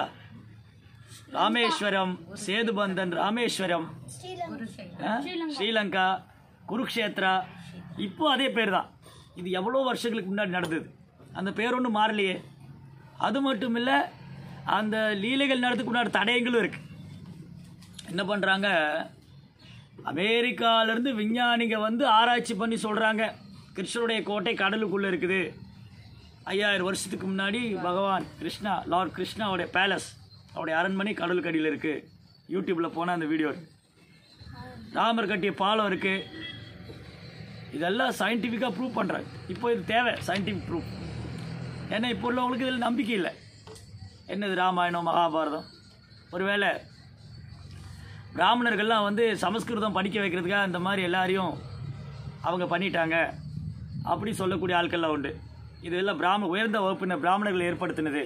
ராமேஸ்வரம் சேதுபந்தன் ராமேஸ்வரம் ஆ? ஸ்ரீலங்கா குருக்ஷேத்ரா இப்போ அதே பேர் தான் இது எவ்வளோ வருஷங்களுக்கு முன்னாடி நடந்தது அந்த பேர் ஒன்றும் மாறலையே அது மட்டும் இல்லை அந்த லீலைகள் நடத்துக்கு முன்னாடி தடயங்களும் இருக்கு என்ன பண்ணுறாங்க அமெரிக்காவிலேருந்து விஞ்ஞானிங்க வந்து ஆராய்ச்சி பண்ணி சொல்கிறாங்க கிருஷ்ணருடைய கோட்டை கடலுக்குள்ளே இருக்குது ஐயாயிரம் வருஷத்துக்கு முன்னாடி பகவான் கிருஷ்ணா லார்ட் கிருஷ்ணாவுடைய பேலஸ் அவருடைய அரண்மனை கடலுக்கு அடியில் இருக்குது யூடியூப்பில் போனால் அந்த வீடியோ இருக்கு ராமர் கட்டிய பாலம் இருக்குது இதெல்லாம் சயின்டிஃபிக்காக ப்ரூவ் பண்ணுறாங்க இப்போ இது தேவை சயின்டிஃபிக் ப்ரூஃப் ஏன்னா இப்போ உள்ளவங்களுக்கு இதில் நம்பிக்கை இல்லை என்னது ராமாயணம் மகாபாரதம் ஒருவேளை பிராமணர்கள்லாம் வந்து சமஸ்கிருதம் படிக்க வைக்கிறதுக்காக இந்த மாதிரி எல்லாரையும் அவங்க பண்ணிட்டாங்க அப்படி சொல்லக்கூடிய ஆட்கள்லாம் உண்டு இதெல்லாம் பிராம உயர்ந்த வகுப்பினர் பிராமணர்கள் ஏற்படுத்தினது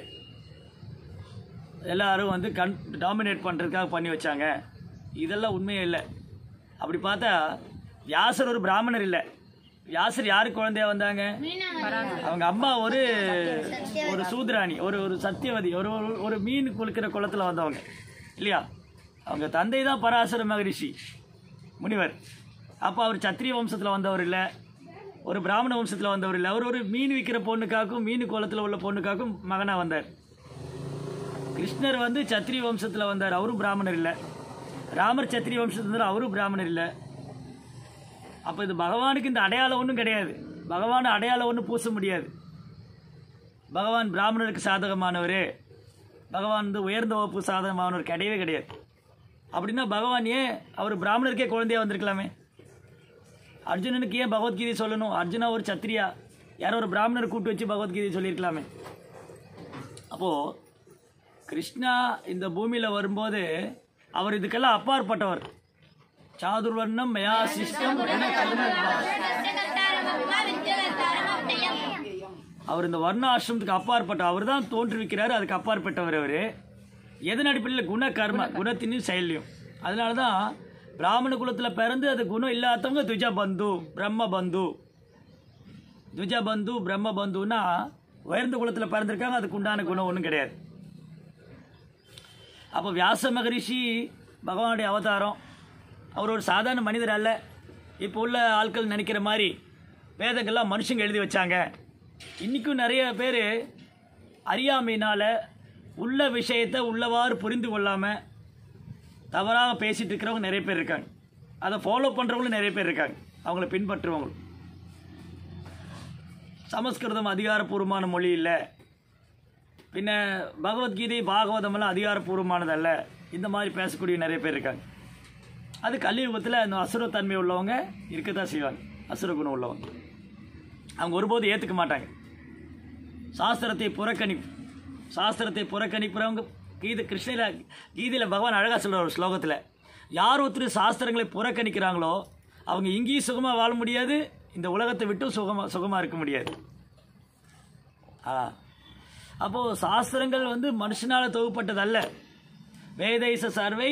எல்லாரும் வந்து கண் டாமினேட் பண்ணுறதுக்காக பண்ணி வச்சாங்க இதெல்லாம் உண்மையே இல்லை அப்படி பார்த்தா வியாசர் ஒரு பிராமணர் இல்லை வியாசர் யாருக்கு குழந்தையா வந்தாங்க அவங்க அம்மா ஒரு ஒரு சூத்ராணி ஒரு ஒரு சத்தியவதி ஒரு ஒரு- ஒரு மீன் குளிக்கிற குளத்துல வந்தவங்க இல்லையா அவங்க தந்தை தான் பராசர மகரிஷி முனிவர் அப்போ அவர் சத்திரிய வம்சத்தில் வந்தவர் இல்லை ஒரு பிராமண வம்சத்தில் வந்தவர் இல்லை அவர் ஒரு மீன் விற்கிற பொண்ணுக்காக்கும் மீன் குளத்தில் உள்ள பொண்ணுக்காக்கும் மகனாக வந்தார் கிருஷ்ணர் வந்து சத்திரிய வம்சத்தில் வந்தார் அவரும் பிராமணர் இல்லை ராமர் சத்திரிய வம்சத்தில் இருந்தார் அவரும் பிராமணர் இல்லை அப்போ இது பகவானுக்கு இந்த அடையாளம் ஒன்றும் கிடையாது பகவான் அடையாளம் ஒன்றும் பூச முடியாது பகவான் பிராமணருக்கு சாதகமானவர் பகவான் வந்து உயர்ந்த வகுப்பு சாதகமானவர் கிடையவே கிடையாது அப்படின்னா பகவான் ஏன் அவர் பிராமணருக்கே குழந்தையா வந்திருக்கலாமே அர்ஜுனனுக்கு ஏன் பகவத்கீதை சொல்லணும் அர்ஜுனா ஒரு சத்திரியா யாரோ ஒரு பிராமணர் கூட்டு வச்சு பகவத்கீதை சொல்லியிருக்கலாமே அப்போது கிருஷ்ணா இந்த பூமியில் வரும்போது அவர் இதுக்கெல்லாம் அப்பாற்பட்டவர் சாதுர்வர்ணம் மயா சிஷ்டம் என கருணை- அவர் இந்த வர்ண ஆசிரமத்துக்கு அப்பாற்பட்ட அவர் தான் தோற்றுவிக்கிறாரு அதுக்கு அப்பாற்பட்டவர் அவர் எதன் அடிப்படையில் குண கர்ம குணத்தின் செயல்லையும் அதனால தான் பிராமண குலத்தில் பிறந்து அது குணம் இல்லாதவங்க துஜ பந்து பிரம்ம பந்து துஜ பந்து பிரம்ம பந்துன்னா உயர்ந்த குலத்தில் பிறந்திருக்காங்க அதுக்கு உண்டான குணம் ஒன்றும் கிடையாது அப்போ வியாச மகரிஷி பகவானுடைய அவதாரம் அவர் ஒரு சாதாரண மனிதர் அல்ல இப்போ உள்ள ஆட்கள் நினைக்கிற மாதிரி வேதங்கள்லாம் மனுஷங்க எழுதி வச்சாங்க இன்றைக்கும் நிறைய பேர் அறியாமையினால் உள்ள விஷயத்தை உள்ளவாறு புரிந்து கொள்ளாமல் தவறாக பேசிகிட்டு இருக்கிறவங்க நிறைய பேர் இருக்காங்க அதை ஃபாலோ பண்ணுறவங்களும் நிறைய பேர் இருக்காங்க அவங்கள பின்பற்றுறவங்களும் சமஸ்கிருதம் அதிகாரப்பூர்வமான மொழி இல்லை பின்ன பகவத்கீதை பாகவதமெல்லாம் அதிகாரப்பூர்வமானதல்ல இந்த மாதிரி பேசக்கூடிய நிறைய பேர் இருக்காங்க அது கலியுகத்தில் அந்த அசுரத்தன்மை உள்ளவங்க இருக்கத்தான் செய்வாங்க அசுர குணம் உள்ளவங்க அவங்க ஒருபோதும் ஏற்றுக்க மாட்டாங்க சாஸ்திரத்தை புறக்கணி சாஸ்திரத்தை புறக்கணிக்கிறவங்க கீதை கிருஷ்ணல கீதையில் பகவான் அழகாக சொல்கிற ஒரு ஸ்லோகத்தில் யார் ஒருத்தர் சாஸ்திரங்களை புறக்கணிக்கிறாங்களோ அவங்க இங்கேயும் சுகமாக வாழ முடியாது இந்த உலகத்தை விட்டும் சுகமாக சுகமாக இருக்க முடியாது ஆ அப்போது சாஸ்திரங்கள் வந்து மனுஷனால் தொகுப்பட்டதல்ல வேதைச சர்வை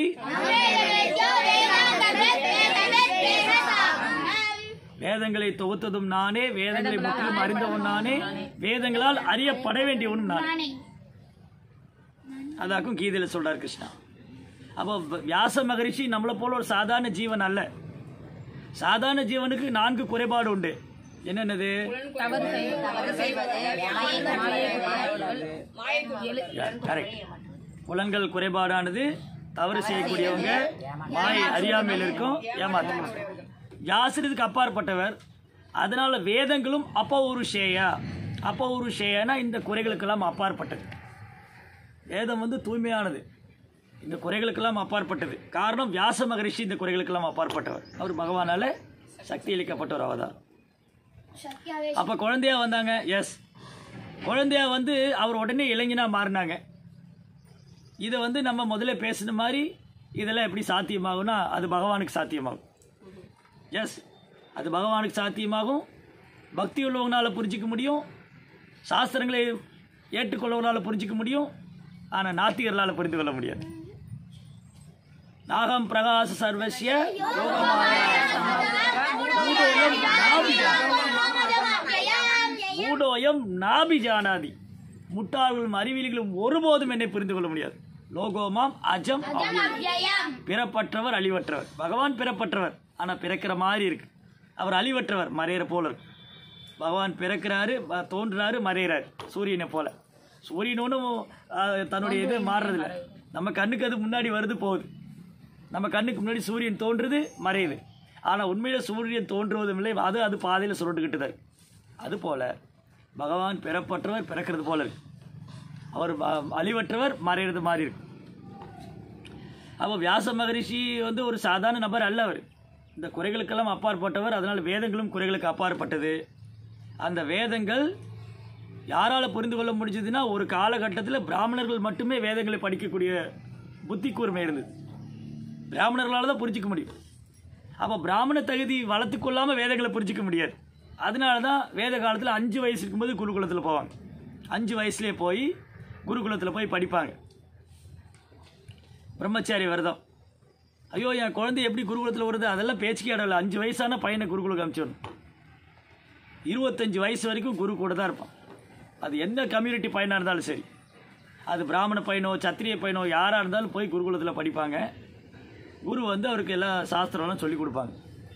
வேதங்களை தொகுத்ததும் நானே வேதங்களை முற்றிலும் அறிந்தவன் நானே வேதங்களால் அறியப்பட வேண்டியவனும் நான் நானே அதாக்கும் கீதையில் சொல்றார் கிருஷ்ணா அப்போ வ- வியாச மகரிஷி நம்மளை போல ஒரு சாதாரண ஜீவன் அல்ல சாதாரண ஜீவனுக்கு நான்கு குறைபாடு உண்டு என்னென்னது கரெக்ட் புலன்கள் குறைபாடானது தவறு செய்யக்கூடியவங்க மாயை அறியாமையில் இருக்கும் ஏமாற்றம் வியாசரதுக்கு அப்பாற்பட்டவர் அதனால வேதங்களும் அப்பௌருஷேயா அப்பௌருஷேயனா இந்த குறைகளுக்கெல்லாம் அப்பாற்பட்டது வேதம் வந்து தூய்மையானது இந்த குறைகளுக்கெல்லாம் அப்பாற்பட்டது காரணம் வியாச மகரிஷி இந்த குறைகளுக்கெல்லாம் அப்பாற்பட்டவர் அவர் பகவானால சக்தி அளிக்கப்பட்டவர் அவதாரம் சத்யாவே அப்போ குழந்தையா வந்தாங்க எஸ் குழந்தையா வந்து அவர் உடனே இளைஞனா மாறினாங்க இதை வந்து நம்ம முதல்ல பேசின மாதிரி இதெல்லாம் எப்படி சாத்தியமாகும்னா அது பகவானுக்கு சாத்தியமாகும் எஸ் அது பகவானுக்கு சாத்தியமாகும் பக்தி உள்ளவங்களால புரிஞ்சிக்க முடியும் சாஸ்திரங்களை ஏற்றுக்கொள்ளவங்களால புரிஞ்சிக்க முடியும் ஆனால் நாத்திகர்களால் புரிந்து கொள்ள முடியாது நாகம் பிரகாச சர்வசிய யோகமாயா மூடோயம் நாபிஜானாதி. மூடோயம் நாபிஜானாதி முட்டாள்களும் அறிவியல்களும் ஒருபோதும் என்னை புரிந்து கொள்ள முடியாது லோகோமாம் அஜம் அவ்வியம். பிறப்பற்றவர் அழிவற்றவர் பகவான் பிறப்பற்றவர் ஆனால் பிறக்கிற மாதிரி இருக்கு அவர் அழிவற்றவர் மறையிற போல இருக்கு பகவான் பிறக்கிறாரு ப- தோன்றுறாரு மறையிறாரு சூரியனை போல சூரியன் ஒன்றும் தன்னுடைய இது மாறுறதில்ல நம்ம கண்ணுக்கு அது முன்னாடி வருது போகுது நம்ம கண்ணுக்கு முன்னாடி சூரியன் தோன்றுது மறையுது ஆனால் உண்மையில சூரியன் தோன்றுவதும் இல்லை அது அது பாதையில் சுருண்டுக்கிட்டு தான் இருக்கு அதுபோல பகவான் பிறப்பற்றவர் பிறக்கிறது போல இருக்கு அவர் ப- அழிவற்றவர் மறையிறது மாதிரி இருக்கு அப்போ வியாச மகரிஷி வந்து ஒரு சாதாரண நபர் அல்ல அவர் இந்த குறைகளுக்கெல்லாம் அப்பாற்பட்டவர் அதனால் வேதங்களும் குறைகளுக்கு அப்பாற்பட்டது அந்த வேதங்கள் யாரால் புரிந்து கொள்ள முடிஞ்சதுன்னா ஒரு காலகட்டத்தில் பிராமணர்கள் மட்டுமே வேதங்களை படிக்கக்கூடிய புத்தி கூர்மை இருந்தது பிராமணர்களால் தான் புரிஞ்சிக்க முடியும் அப்போ பிராமண தகுதி வளர்த்து கொள்ளாமல் வேதங்களை புரிஞ்சிக்க முடியாது அதனால தான் வேத காலத்தில் அஞ்சு வயசு இருக்கும்போது குருகுலத்தில் போவாங்க அஞ்சு வயசுலேயே போய் குருகுலத்தில் போய் படிப்பாங்க பிரம்மச்சாரி விரதம் ஐயோ என் குழந்தை எப்படி குருகுலத்தில் வருது அதெல்லாம் பேச்சுக்கே இடம்ல அஞ்சு வயசான பையனை குருகுலுக்கு அனுப்பிச்சிடணும் இருபத்தஞ்சு வயசு வரைக்கும் குரு கூட தான் இருப்பான் அது எந்த கம்யூனிட்டி பையனாக இருந்தாலும் சரி அது பிராமண பையனோ சத்திரிய பையனோ யாராக இருந்தாலும் போய் குருகுலத்தில் படிப்பாங்க குரு வந்து அவருக்கு எல்லா சாஸ்திரம்லாம் சொல்லி கொடுப்பாங்க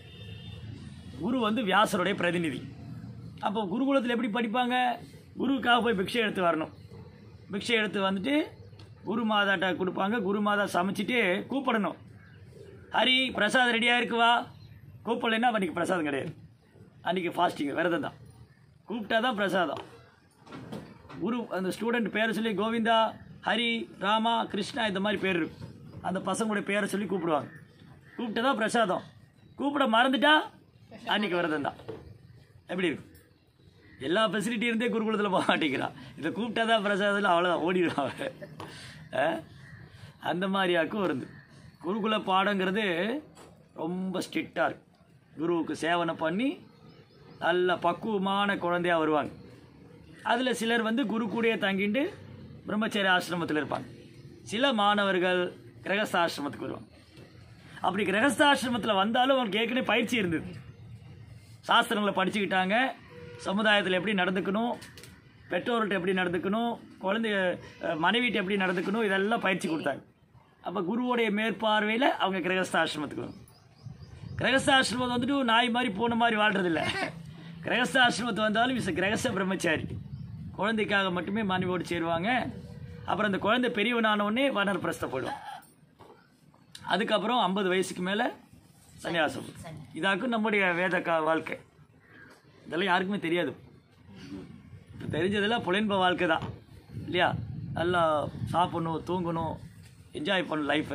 குரு வந்து வியாசருடைய பிரதிநிதி அப்போ குருகுலத்தில் எப்படி படிப்பாங்க குருவுக்காக போய் பிக்ஷை எடுத்து வரணும் பிக்ஷை எடுத்து வந்துட்டு குரு மாதாட்ட கொடுப்பாங்க குரு மாதா சமைச்சிட்டு கூப்பிடணும் ஹரி பிரசாதம் ரெடியாக இருக்குவா கூப்பிடலைன்னா அன்றைக்கி பிரசாதம் கிடையாது அன்றைக்கி ஃபாஸ்டிங் விரதம் தான் கூப்பிட்டா தான் பிரசாதம் குரு அந்த ஸ்டூடெண்ட் பேரை சொல்லி கோவிந்தா ஹரி ராமா கிருஷ்ணா இந்த மாதிரி பேர் இருக்கும் அந்த பசங்களுடைய பேரை சொல்லி கூப்பிடுவாங்க கூப்பிட்டு தான் பிரசாதம் கூப்பிட மறந்துட்டா அன்னைக்கு விரதம் தான் எப்படி இருக்கும் எல்லா ஃபெசிலிட்டி இருந்தே குருகுலத்தில் போக மாட்டேங்கிறான் இதை கூப்பிட்டா தான் பிரசாதத்தில் அவ்வளோ ஓடிடுறான் அவன். அஹ்? அந்த மாதிரியாக்கும் இருந்து குருகுல பாடங்கிறது ரொம்ப ஸ்ட்ரிக்டாக இருக்கு குருவுக்கு சேவனை பண்ணி நல்ல பக்குவமான குழந்தையா வருவாங்க அதில் சிலர் வந்து குரு கூடயே தங்கிட்டு பிரம்மச்சரிய ஆசிரமத்தில் இருப்பாங்க சில மாணவர்கள் கிரகஸ்தாசிரமத்துக்கு வருவாங்க அப்படி கிரகஸ்தாசிரமத்தில் வந்தாலும் அவங்களுக்கு ஏற்கனவே பயிற்சி இருந்தது சாஸ்திரங்களை படிச்சுக்கிட்டாங்க சமுதாயத்தில் எப்படி நடந்துக்கணும் பெற்றோர்கிட்ட எப்படி நடந்துக்கணும் குழந்தை அஹ், மனைவிட்ட எப்படி நடந்துக்கணும் இதெல்லாம் பயிற்சி கொடுத்தாங்க அப்போ குருவோடைய மேற்பார்வையில் அவங்க கிரகஸ்தாசிரமத்துக்கு வரும் கிரகஸ்தாசிரமம் வந்துட்டு நாய் மாதிரி பூனை மாதிரி வாழ்றதில்ல கிரகஸ்தாசிரமத்து வந்தாலும் இஸ் கிரகஸ்த பிரம்மச்சாரி குழந்தைக்காக மட்டுமே மனைவியோடு சேருவாங்க அப்புறம் அந்த குழந்தை பெரியவனான உடனே வனர் பிரஸ்த போயிடுவான் அதுக்கப்புறம் ஐம்பது வயசுக்கு மேலே சன்னியாசம் இதாக்கும் நம்முடைய வேத கா வாழ்க்கை இதெல்லாம் யாருக்குமே தெரியாது இப்போ தெரிஞ்சதெல்லாம் புலன்ப வாழ்க்கை தான் இல்லையா நல்லா சாப்பிடணும் தூங்கணும் என்ஜாய் பண்ணணும் லைஃப்பை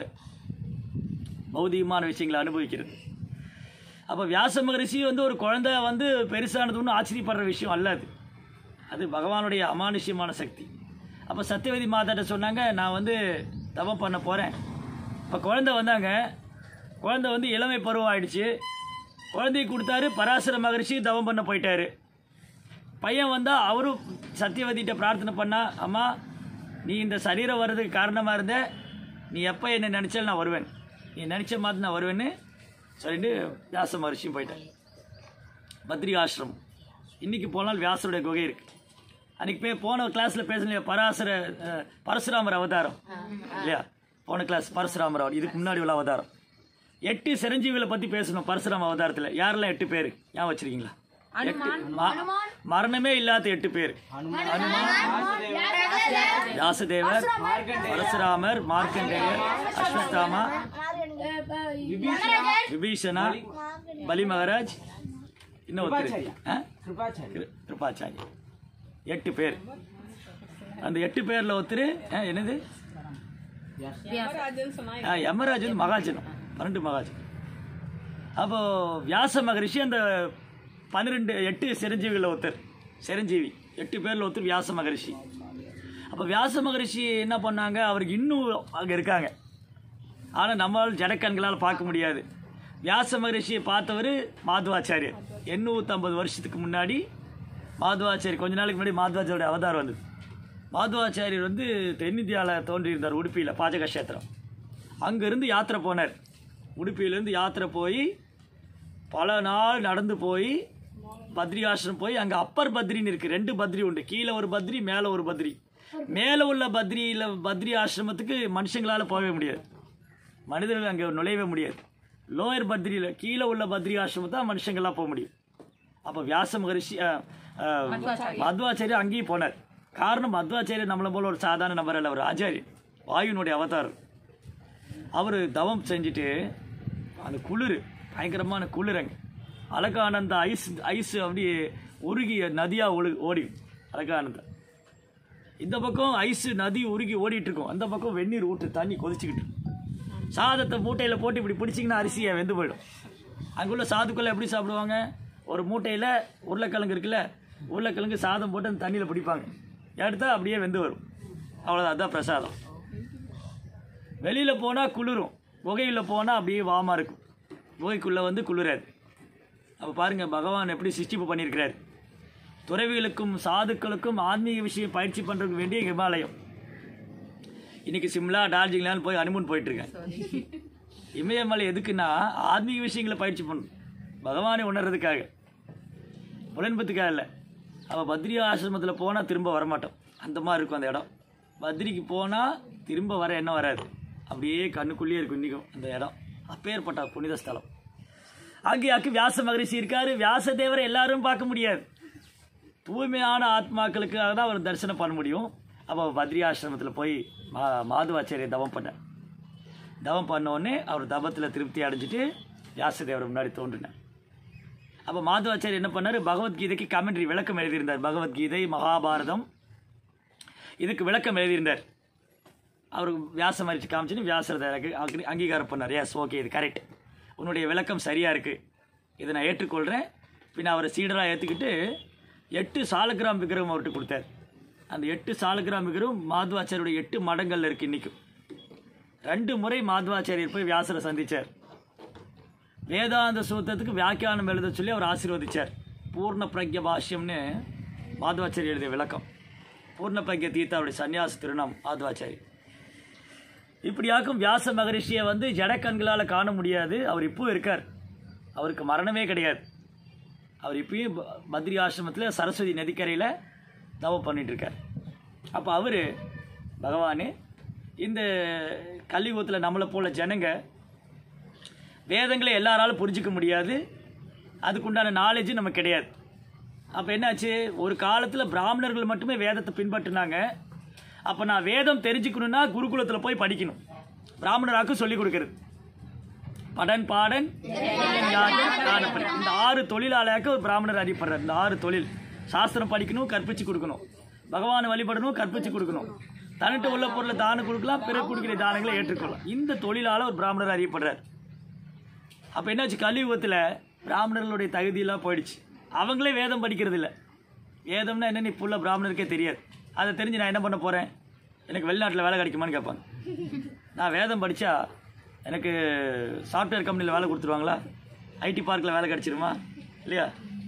பௌதிகமான விஷயங்களை அனுபவிக்கிறது அப்போ வியாச மகரிஷி வந்து ஒரு குழந்தை வந்து பெருசானது ஒன்றும் ஆச்சரியப்படுற விஷயம் அல்ல அது அது பகவானுடைய அமானுஷ்யமான சக்தி அப்போ சத்தியவதி மாதாட்ட சொன்னாங்க நான் வந்து தவம் பண்ண போகிறேன் இப்போ குழந்தை வந்தாங்க குழந்தை வந்து இளமை பருவம் ஆயிடுச்சு குழந்தையை கொடுத்தாரு பராசர மகரிஷி தவம் பண்ண போயிட்டாரு பையன் வந்தால் அவரும் சத்தியவதிகிட்ட பிரார்த்தனை பண்ணா அம்மா நீ இந்த சரீரம் வர்றதுக்கு காரணமாக இருந்த நீ எப்போ என்னை நினச்சாலும் நான் வருவேன் நீ நினச்ச மாதிரி நான் வருவேன்னு சொல்லிட்டு வியாச மகரிஷியும் போயிட்டேன் பத்ரி ஆசிரமம் இன்றைக்கி போனால் வியாசருடைய குகை இருக்குது அன்னைக்கு போய் போன கிளாஸில் பேசலையா பராசர அஹ், பரசுராமர் அவதாரம் இல்லையா போன கிளாஸ் பரசுராமர் அவர் இதுக்கு முன்னாடி உள்ள அவதாரம் எட்டு சிரஞ்சீவிகளை பற்றி பேசணும் பரசுராம அவதாரத்தில் யாரெல்லாம் எட்டு பேர் ஞாபகம் வச்சிருக்கீங்களா எட்டு ம- மரணமே இல்லாத எட்டு பேர் வியாசதேவர் பரசுராமர் மார்க்கண்டேயர் அஸ்வத்தாமா விபீஷணா பலி மகாராஜ் இன்னும் ஒருத்தர் ஆ? கிரு- கிருபாச்சாரி எட்டு பேர் அந்த எட்டு பேர்ல ஒருத்தர் ஆ, என்னது ஆ, யமராஜ் வந்து மகாஜனம் பன்னெண்டு மகாஜன் அப்போ வியாச மகரிஷி அந்த பன்னிரெண்டு எட்டு சிரஞ்சீவிகளில் ஒருத்தர் சிரஞ்சீவி எட்டு பேர்ல ஒருத்தர் வியாச மகரிஷி அப்போ வியாச மகரிஷி என்ன பண்ணாங்க அவருக்கு இன்னும் அங்கே இருக்காங்க ஆனால் நம்மளால் ஜடக்கண்களால் பார்க்க முடியாது வியாச மகரிஷியை பார்த்தவர் மாதுவாச்சாரியர் எண்ணூற்றம்பது வருஷத்துக்கு முன்னாடி மாதுவாச்சாரியர் கொஞ்ச நாளைக்கு முன்னாடி மாதுவாச்சாரியோட அவதாரம் வந்தது மாதுவாச்சாரியர் வந்து தென்னிந்தியாவில் தோன்றியிருந்தார் உடுப்பியில் பாஜக கஷேத்திரம் அங்கேருந்து யாத்திரை போனார் உடுப்பியிலேருந்து யாத்திரை போய் பல நாள் நடந்து போய் பத்ரி ஆசிரமம் போய் அங்கே அப்பர் பத்ரின்னு இருக்குது ரெண்டு பத்ரி உண்டு கீழே ஒரு பத்ரி மேலே ஒரு பத்ரி மேலே உள்ள பத்ரியில் பத்ரி ஆசிரமத்துக்கு மனுஷங்களால் போகவே முடியாது மனிதர்கள் அங்கே நுழையவே முடியாது லோயர் பத்ரியில் கீழே உள்ள பத்ரி ஆசிரமம் தான் மனுஷங்களாக போக முடியும் அப்போ வியாச மகரிஷி அஹ், அஹ், மத்வாச்சாரியர் அங்கேயும் போனார் காரணம் மத்வாச்சாரியர் நம்மளை போல ஒரு சாதாரண நபர் அல்ல அவர் ஆச்சாரியர் வாயுனுடைய அவதாரம் அவர் தவம் செஞ்சுட்டு அந்த குளிர் பயங்கரமான குளிர் அங்கே அலகானந்த ஐஸ் ஐஸ் அப்படியே உருகி நதியாக ஒழு ஓடி அலகானந்தா இந்த பக்கம் ஐஸ் நதி உருகி ஓடிட்டு இருக்கும் அந்த பக்கம் வெந்நீர் ஊற்று தண்ணி கொதிச்சுக்கிட்டு இருக்கும். சாதத்தை மூட்டையில் போட்டு இப்படி பிடிச்சிங்கன்னா அரிசியை வெந்து போயிடும் அங்குள்ள சாதுக்குள்ள எப்படி சாப்பிடுவாங்க ஒரு மூட்டையில் உருளைக்கிழங்கு இருக்குல்ல உருளைக்கிழங்கு சாதம் போட்டு அந்த தண்ணியில் பிடிப்பாங்க எடுத்தால் அப்படியே வெந்து வரும் அவ்வளோதான் அதுதான் பிரசாதம் வெளியில் போனால் குளிரும் குகையில் போனால் அப்படியே வாமா இருக்கும் குகைக்குள்ளே வந்து குளிராது அப்போ பாருங்கள் பகவான் எப்படி சிருஷ்டிப்பு பண்ணியிருக்கிறார் துறவிகளுக்கும் சாதுக்களுக்கும் ஆன்மீக விஷயம் பயிற்சி பண்ணுறதுக்கு வேண்டிய ஹிமாலயம் இன்னைக்கு சிம்லா டார்ஜிலிங்லான்னு போய் ஹனிமூன் போயிட்டுருக்கேன் இமயமலை எதுக்குன்னா ஆன்மீக விஷயங்களை பயிற்சி பண்ணணும் பகவானை உணர்றதுக்காக புலன்பத்துக்காக இல்லை அவள் பத்ரி ஆசிரமத்தில் போனால் திரும்ப வரமாட்டோம் அந்த மாதிரி இருக்கும் அந்த இடம் பத்ரிக்கு போனால் திரும்ப வர எண்ணம் வராது அப்படியே கண்ணுக்குள்ளேயே இருக்கும் இன்றைக்கும் அந்த இடம் அப்பேற்பட்ட புனித ஸ்தலம் ஆகியாக்கு வியாச மகரிஷி இருக்காரு வியாச தேவரை எல்லாரும் பார்க்க முடியாது தூய்மையான ஆத்மாக்களுக்காக தான் அவர் தரிசனம் பண்ண முடியும் அப்போ பத்ரி ஆசிரமத்தில் போய் மா மாதுவாச்சாரியர் தவம் பண்ணார் தவம் பண்ண உடனே அவர் தவத்தில் திருப்தி அடைஞ்சிட்டு வியாசதேவர் முன்னாடி தோன்றினார் அப்போ மாதவாச்சாரியர் என்ன பண்ணார் பகவத்கீதைக்கு கமெண்ட்ரி விளக்கம் எழுதியிருந்தார் பகவத்கீதை மகாபாரதம் இதுக்கு விளக்கம் எழுதியிருந்தார் அவருக்கு வியாச மறிச்சு காமிச்சுன்னு வியாசர் அதை அங்கீ- அங்கீகாரம் பண்ணார் எஸ் ஓகே இது கரெக்ட் உன்னுடைய விளக்கம் சரியாக இருக்குது இதை நான் ஏற்றுக்கொள்கிறேன் பின்ன அவரை சீடராக ஏற்றுக்கிட்டு எட்டு சாலகிராம் விக்கிரகம் அவர்கிட்ட கொடுத்தார் அந்த எட்டு சாலகிராம் விக்கிரகம் மாதவாச்சாரியோட எட்டு மடங்கள்ல இருக்குது இன்றைக்கும் ரெண்டு முறை மாதவாச்சாரியர் போய் வியாசரை சந்திச்சார் வேதாந்த சூத்திரத்துக்கு வியாக்கியானம் எழுத சொல்லி அவர் ஆசீர்வதிச்சார் பூர்ண பிரக்ய பாஷ்யம்னு மாதவாச்சாரி எழுதிய விளக்கம் பூர்ண பிரக்ய தீர்த்த அவருடைய சன்னியாச திருநாம் மாதவாச்சாரி இப்படியாக்கும் வியாச மகரிஷியை வந்து ஜடக்கண்களால் காண முடியாது அவர் இப்போ இருக்கார் அவருக்கு மரணமே கிடையாது அவர் இப்பயும் ப- பத்ரி ஆசிரமத்தில் சரஸ்வதி நதிக்கரையில் தவம் பண்ணிட்டு இருக்கார் அப்போ அவர் பகவானே இந்த கலியுகத்தில் நம்மளை போல ஜனங்க வேதங்களை எல்லாராலும் புரிஞ்சிக்க முடியாது அதுக்குண்டான நாலேஜ் நமக்கு கிடையாது அப்போ என்னாச்சு ஒரு காலத்தில் பிராமணர்கள் மட்டுமே வேதத்தை பின்பற்றினாங்க அப்போ நான் வேதம் தெரிஞ்சுக்கணுன்னா குருகுலத்தில் போய் படிக்கணும் பிராமணராக்கு சொல்லிக் கொடுக்கறது படன் பாடன் யாதன், தானப்படி. இந்த ஆறு தொழிலாளியாக்க ஒரு பிராமணர் அறியப்படுறார் இந்த ஆறு தொழில் சாஸ்திரம் படிக்கணும் கற்பிச்சு கொடுக்கணும் பகவானை வழிபடணும் கற்பிச்சு கொடுக்கணும் தன்னிட்ட உள்ள பொருளை தானம் கொடுக்கலாம் பிறர் கொடுக்கிற தானங்களை ஏற்றுக்கொள்ளலாம் இந்த தொழிலால ஒரு பிராமணர் அறியப்படுறார் அப்போ என்னாச்சு கலியுகத்தில் பிராமணர்களுடைய தகுதியெல்லாம் போயிடுச்சு அவங்களே வேதம் படிக்கிறது இல்லை வேதம்னா என்னன்னு இப்போ உள்ள பிராமணருக்கே தெரியாது அதை தெரிஞ்சு நான் என்ன பண்ண போகிறேன் எனக்கு வெளிநாட்டில் வேலை கிடைக்குமான்னு கேட்பாங்க நான் வேதம் படித்தா எனக்கு சாஃப்ட்வேர் கம்பெனியில் வேலை கொடுத்துருவாங்களா ஐடி பார்க்கில் வேலை கிடைச்சிருமா இல்லையா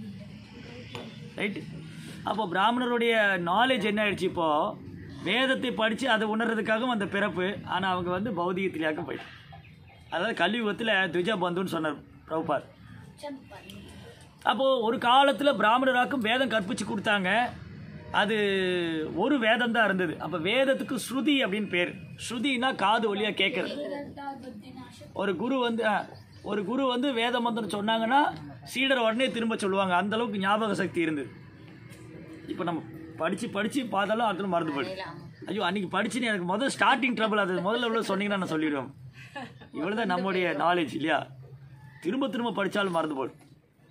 ரைட்டு அப்போ பிராமணருடைய நாலேஜ் என்ன ஆயிடுச்சு இப்போது வேதத்தை படித்து அதை உணர்றதுக்காகவும் அந்த பிறப்பு ஆனால் அவங்க வந்து பௌதிகத்திலேயாக்கும் போயிட்டு அதாவது கலியுகத்தில் துவிஜா பந்துன்னு சொன்னார் பிரபுபாத் அப்போது ஒரு காலத்தில் பிராமணராக்கும் வேதம் கற்பிச்சு கொடுத்தாங்க அது ஒரு வேதம் தான் இருந்தது அப்போ வேதத்துக்கு ஸ்ருதி அப்படின்னு பேர் ஸ்ருதினா காது வழியாக கேட்குறது ஒரு குரு வந்து ஆ, ஒரு குரு வந்து வேத மந்திரம் சொன்னாங்கன்னா சீடர் உடனே திரும்ப சொல்லுவாங்க அந்த அளவுக்கு ஞாபக சக்தி இருந்தது இப்போ நம்ம படித்து படித்து பார்த்தாலும் அடுத்த மறந்து போயிடுது ஐயோ அன்னைக்கு படிச்சுன்னு எனக்கு முதல் ஸ்டார்டிங் ட்ரபிள் அது முதல்ல இவ்வளோ சொன்னீங்கன்னா நான் சொல்லிடுவேன் இவ்வளோ தான் நம்முடைய நாலேஜ் இல்லையா திரும்ப திரும்ப படித்தாலும் மறந்து போயிடும்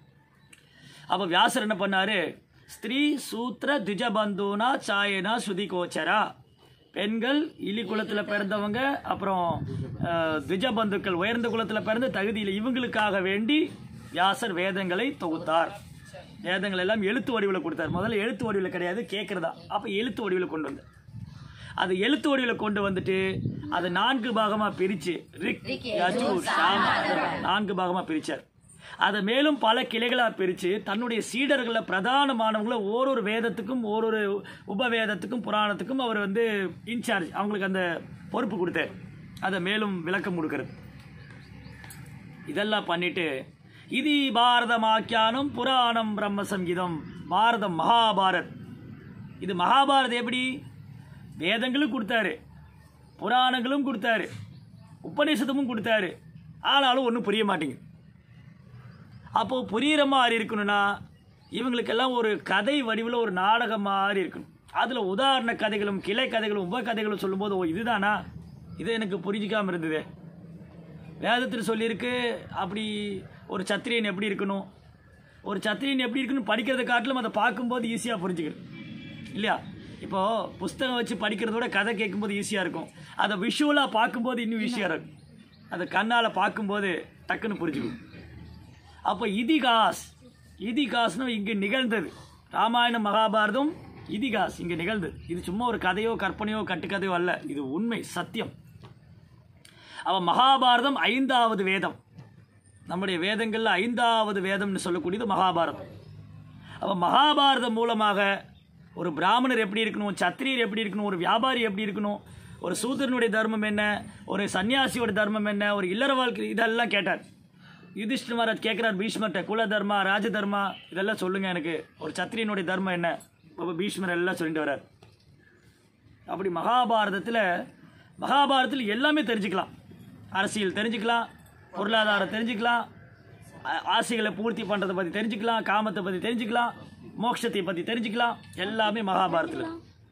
அப்போ வியாசர் என்ன பண்ணாரு ஸ்திரீ சூத்திர திஜபந்துனா சாயனா ஸ்ருதி கோச்சரா பெண்கள் இலி குலத்தில் பிறந்தவங்க அப்புறம் அஹ், திஜபந்துக்கள் உயர்ந்த குலத்தில் பிறந்த தகுதியில் இவங்களுக்காக வேண்டி வியாசர் வேதங்களை தொகுத்தார் வேதங்கள் எல்லாம் எழுத்து வடிவில் கொடுத்தார் முதல்ல எழுத்து வடிவில் கிடையாது கேட்குறதா அப்போ எழுத்து வடிவில் கொண்டு வந்தார் அது எழுத்து வடிவில் கொண்டு வந்துட்டு அதை நான்கு பாகமாக பிரித்து ரிக் யஜு சாம நான்கு பாகமாக பிரித்தார் அதை மேலும் பல கிளைகளாக பிரித்து தன்னுடைய சீடர்களில் பிரதானமானவங்கள ஓரொரு வேதத்துக்கும் ஓரொரு உபவேதத்துக்கும் புராணத்துக்கும் அவர் வந்து இன்சார்ஜ் அவங்களுக்கு அந்த பொறுப்பு கொடுத்தார் அதை மேலும் விளக்கம் கொடுக்கறது இதெல்லாம் பண்ணிட்டு இது பாரதமாக்கியானம் புராணம் பிரம்ம சங்கீதம் பாரதம் மகாபாரத் இது மகாபாரத் எப்படி வேதங்களும் கொடுத்தாரு புராணங்களும் கொடுத்தாரு உபநிஷதமும் கொடுத்தாரு ஆனாலும் ஒன்றும் புரிய மாட்டேங்குது அப்போது புரிகிற மாதிரி இருக்கணும்னா இவங்களுக்கெல்லாம் ஒரு கதை வடிவில் ஒரு நாடகம் மாதிரி இருக்கணும் அதில் உதாரண கதைகளும் கிளை கதைகளும் உப கதைகளும் சொல்லும்போது ஓ இதுதானா இது எனக்கு புரிஞ்சிக்காமல் இருந்தது வேதத்தில் சொல்லியிருக்கு அப்படி ஒரு சத்திரியன் எப்படி இருக்கணும் ஒரு சத்திரியன் எப்படி இருக்கணும் படிக்கிறத காட்டிலும் அதை பார்க்கும்போது ஈஸியாக புரிஞ்சுக்கணும் இல்லையா இப்போது புஸ்தகம் வச்சு படிக்கிறத விட கதை கேட்கும்போது ஈஸியாக இருக்கும் அதை விஷுவலாக பார்க்கும்போது இன்னும் ஈஸியாக இருக்கும் அதை கண்ணால் பார்க்கும்போது டக்குன்னு புரிஞ்சுக்கும் அப்போ இதிகாஸ் இதிகாஸ்னு இங்கே நிகழ்ந்தது ராமாயணம் மகாபாரதம் இதிகாஸ் இங்கே நிகழ்ந்தது இது சும்மா ஒரு கதையோ கற்பனையோ கட்டுக்கதையோ அல்ல இது உண்மை சத்தியம் அவன் மகாபாரதம் ஐந்தாவது வேதம் நம்முடைய வேதங்களில் ஐந்தாவது வேதம்னு சொல்லக்கூடியது மகாபாரதம் அவன் மகாபாரதம் மூலமாக ஒரு பிராமணர் எப்படி இருக்கணும் சத்திரியர் எப்படி இருக்கணும் ஒரு வியாபாரி எப்படி இருக்கணும் ஒரு சூதரனுடைய தர்மம் என்ன ஒரு சன்னியாசியோட தர்மம் என்ன ஒரு இல்லற வாழ்க்கை இதெல்லாம் கேட்டார் யுதிஷ்டிர மகாராஜ் கேட்குறார் பீஷ்மர்கிட்ட குல தர்மா ராஜ தர்மா இதெல்லாம் சொல்லுங்கள் எனக்கு ஒரு சத்திரியனுடைய தர்மம் என்ன அப்போ பீஷ்மர் எல்லாம் சொல்லிட்டு வர்றார் அப்படி மகாபாரதத்தில் மகாபாரதத்தில் எல்லாமே தெரிஞ்சுக்கலாம் அரசியல் தெரிஞ்சுக்கலாம் பொருளாதாரம் தெரிஞ்சுக்கலாம் ஆ- ஆசைகளை பூர்த்தி பண்ணுறதை பற்றி தெரிஞ்சுக்கலாம் காமத்தை பற்றி தெரிஞ்சுக்கலாம் மோட்சத்தை பற்றி தெரிஞ்சுக்கலாம் எல்லாமே மகாபாரதத்தில்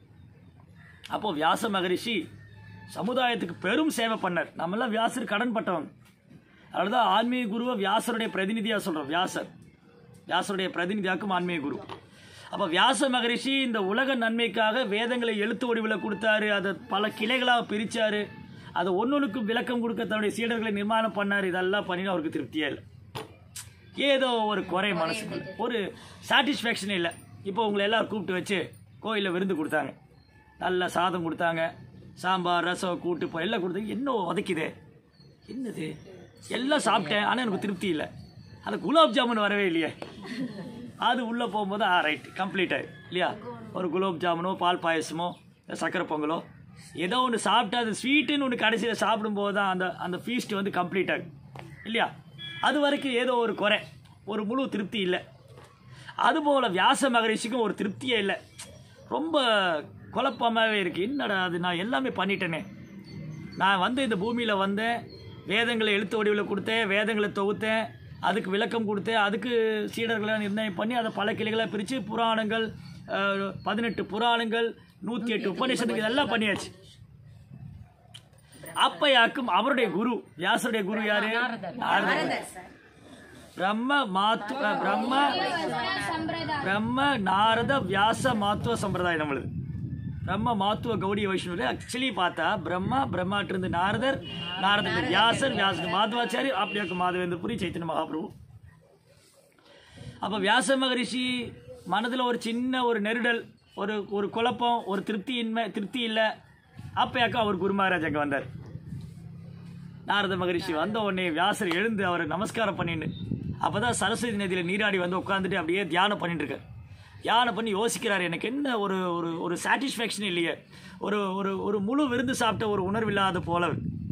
அப்போது வியாச மகரிஷி சமுதாயத்துக்கு பெரும் சேவை பண்ணார் நம்மெல்லாம் வியாசர் கடன் பட்டவங்க அதனால தான் ஆன்மீக குருவை வியாசருடைய பிரதிநிதியாக சொல்கிறோம் வியாசர் வியாசருடைய பிரதிநிதியாக்கும் ஆன்மீக குரு அப்போ வியாச மகரிஷி இந்த உலக நன்மைக்காக வேதங்களை எழுத்து வடிவில் கொடுத்தாரு அதை பல கிளைகளாக பிரித்தார் அதை ஒன்னொன்றுக்கும் விளக்கம் கொடுக்க தன்னுடைய சீடர்களை நிர்மாணம் பண்ணார் இதெல்லாம் பண்ணினா அவருக்கு திருப்தியே இல்லை ஏதோ ஒரு குறை மனசுக்குள்ள ஒரு சாட்டிஸ்ஃபேக்ஷன் இல்லை இப்போ உங்களை எல்லாரும் கூப்பிட்டு வச்சு கோயிலில் விருந்து கொடுத்தாங்க நல்ல சாதம் கொடுத்தாங்க சாம்பார் ரசம் கூட்டு இப்போ எல்லாம் கொடுத்தாங்க என்ன உதைக்குதே என்னது எல்லாம் சாப்பிட்டேன் ஆனால் எனக்கு திருப்தி இல்லை அந்த குலாப் ஜாமுன் வரவே இல்லையே அது உள்ளே போகும்போது ஆ ரைட் கம்ப்ளீட் ஆயிடும் இல்லையா ஒரு குலாப் ஜாமுனோ பால் பாயசமோ இல்ல சக்கரை பொங்கலோ ஏதோ ஒன்று சாப்பிட்டு அது ஸ்வீட்டுன்னு ஒன்று கடைசியில் சாப்பிடும்போது தான் அந்த அந்த ஃபீஸ்ட் வந்து கம்ப்ளீட் ஆகும் இல்லையா அது வரைக்கும் ஏதோ ஒரு குறை ஒரு முழு திருப்தி இல்லை அதுபோல் வியாச மகரிஷிக்கும் ஒரு திருப்தியே இல்லை ரொம்ப குழப்பமாகவே இருக்குது என்னடா அது நான் எல்லாமே பண்ணிட்டேனே நான் வந்து இந்த பூமியில் வந்தேன் வேதங்களை எழுத்து வடிவில் கொடுத்தேன் வேதங்களை தொகுத்தேன் அதுக்கு விளக்கம் கொடுத்தேன் அதுக்கு சீடர்களை நிர்ணயம் பண்ணி அதை பல கிளைகளாக பிரித்து புராணங்கள் அஹ், பதினெட்டு புராணங்கள் நூற்றி எட்டு உபநிஷத்துக்கு இதெல்லாம் பண்ணியாச்சு அப்பயாக்கும் அவருடைய குரு வியாசருடைய குரு யாரு நாரதர் பிரம்ம மாத்து அஹ், பிரம்ம சம்பிரதாயம் பிரம்ம நாரத வியாச மாத்துவ சம்பிரதாயம் நம்மளுது பிரம்ம மாத்துவ கௌடிய வைஷ்ணவர் ஆக்சுவலி பார்த்தா பிரம்மா பிரம்மாட்டிருந்து நாரதர் நாரதர் வியாசர் வியாசர் மாதவாச்சாரி அப்படியாக்கு மாதவேந்திர புரி சைத்தன்ய மகாபிரபு அப்போ வியாச மகரிஷி மனதில் ஒரு சின்ன ஒரு நெருடல் ஒரு ஒரு குழப்பம் ஒரு திருப்தியின்மை திருப்தி இல்லை அப்பயாக்கா அவர் குரு மகாராஜ் அங்கே வந்தார் நாரத மகரிஷி வந்த உடனே வியாசர் எழுந்து அவரை நமஸ்காரம் பண்ணிட்டு அப்போ தான் சரஸ்வதி நதியில் நீராடி வந்து உட்காந்துட்டு அப்படியே தியானம் பண்ணிட்டு இருக்கார் தியானம் பண்ணி யோசிக்கிறார் எனக்கு என்ன ஒரு ஒரு ஒரு சாட்டிஸ்ஃபேக்ஷன் இல்லையே ஒரு ஒரு ஒரு முழு விருந்து சாப்பிட்ட ஒரு உணர்வு இல்லாத போல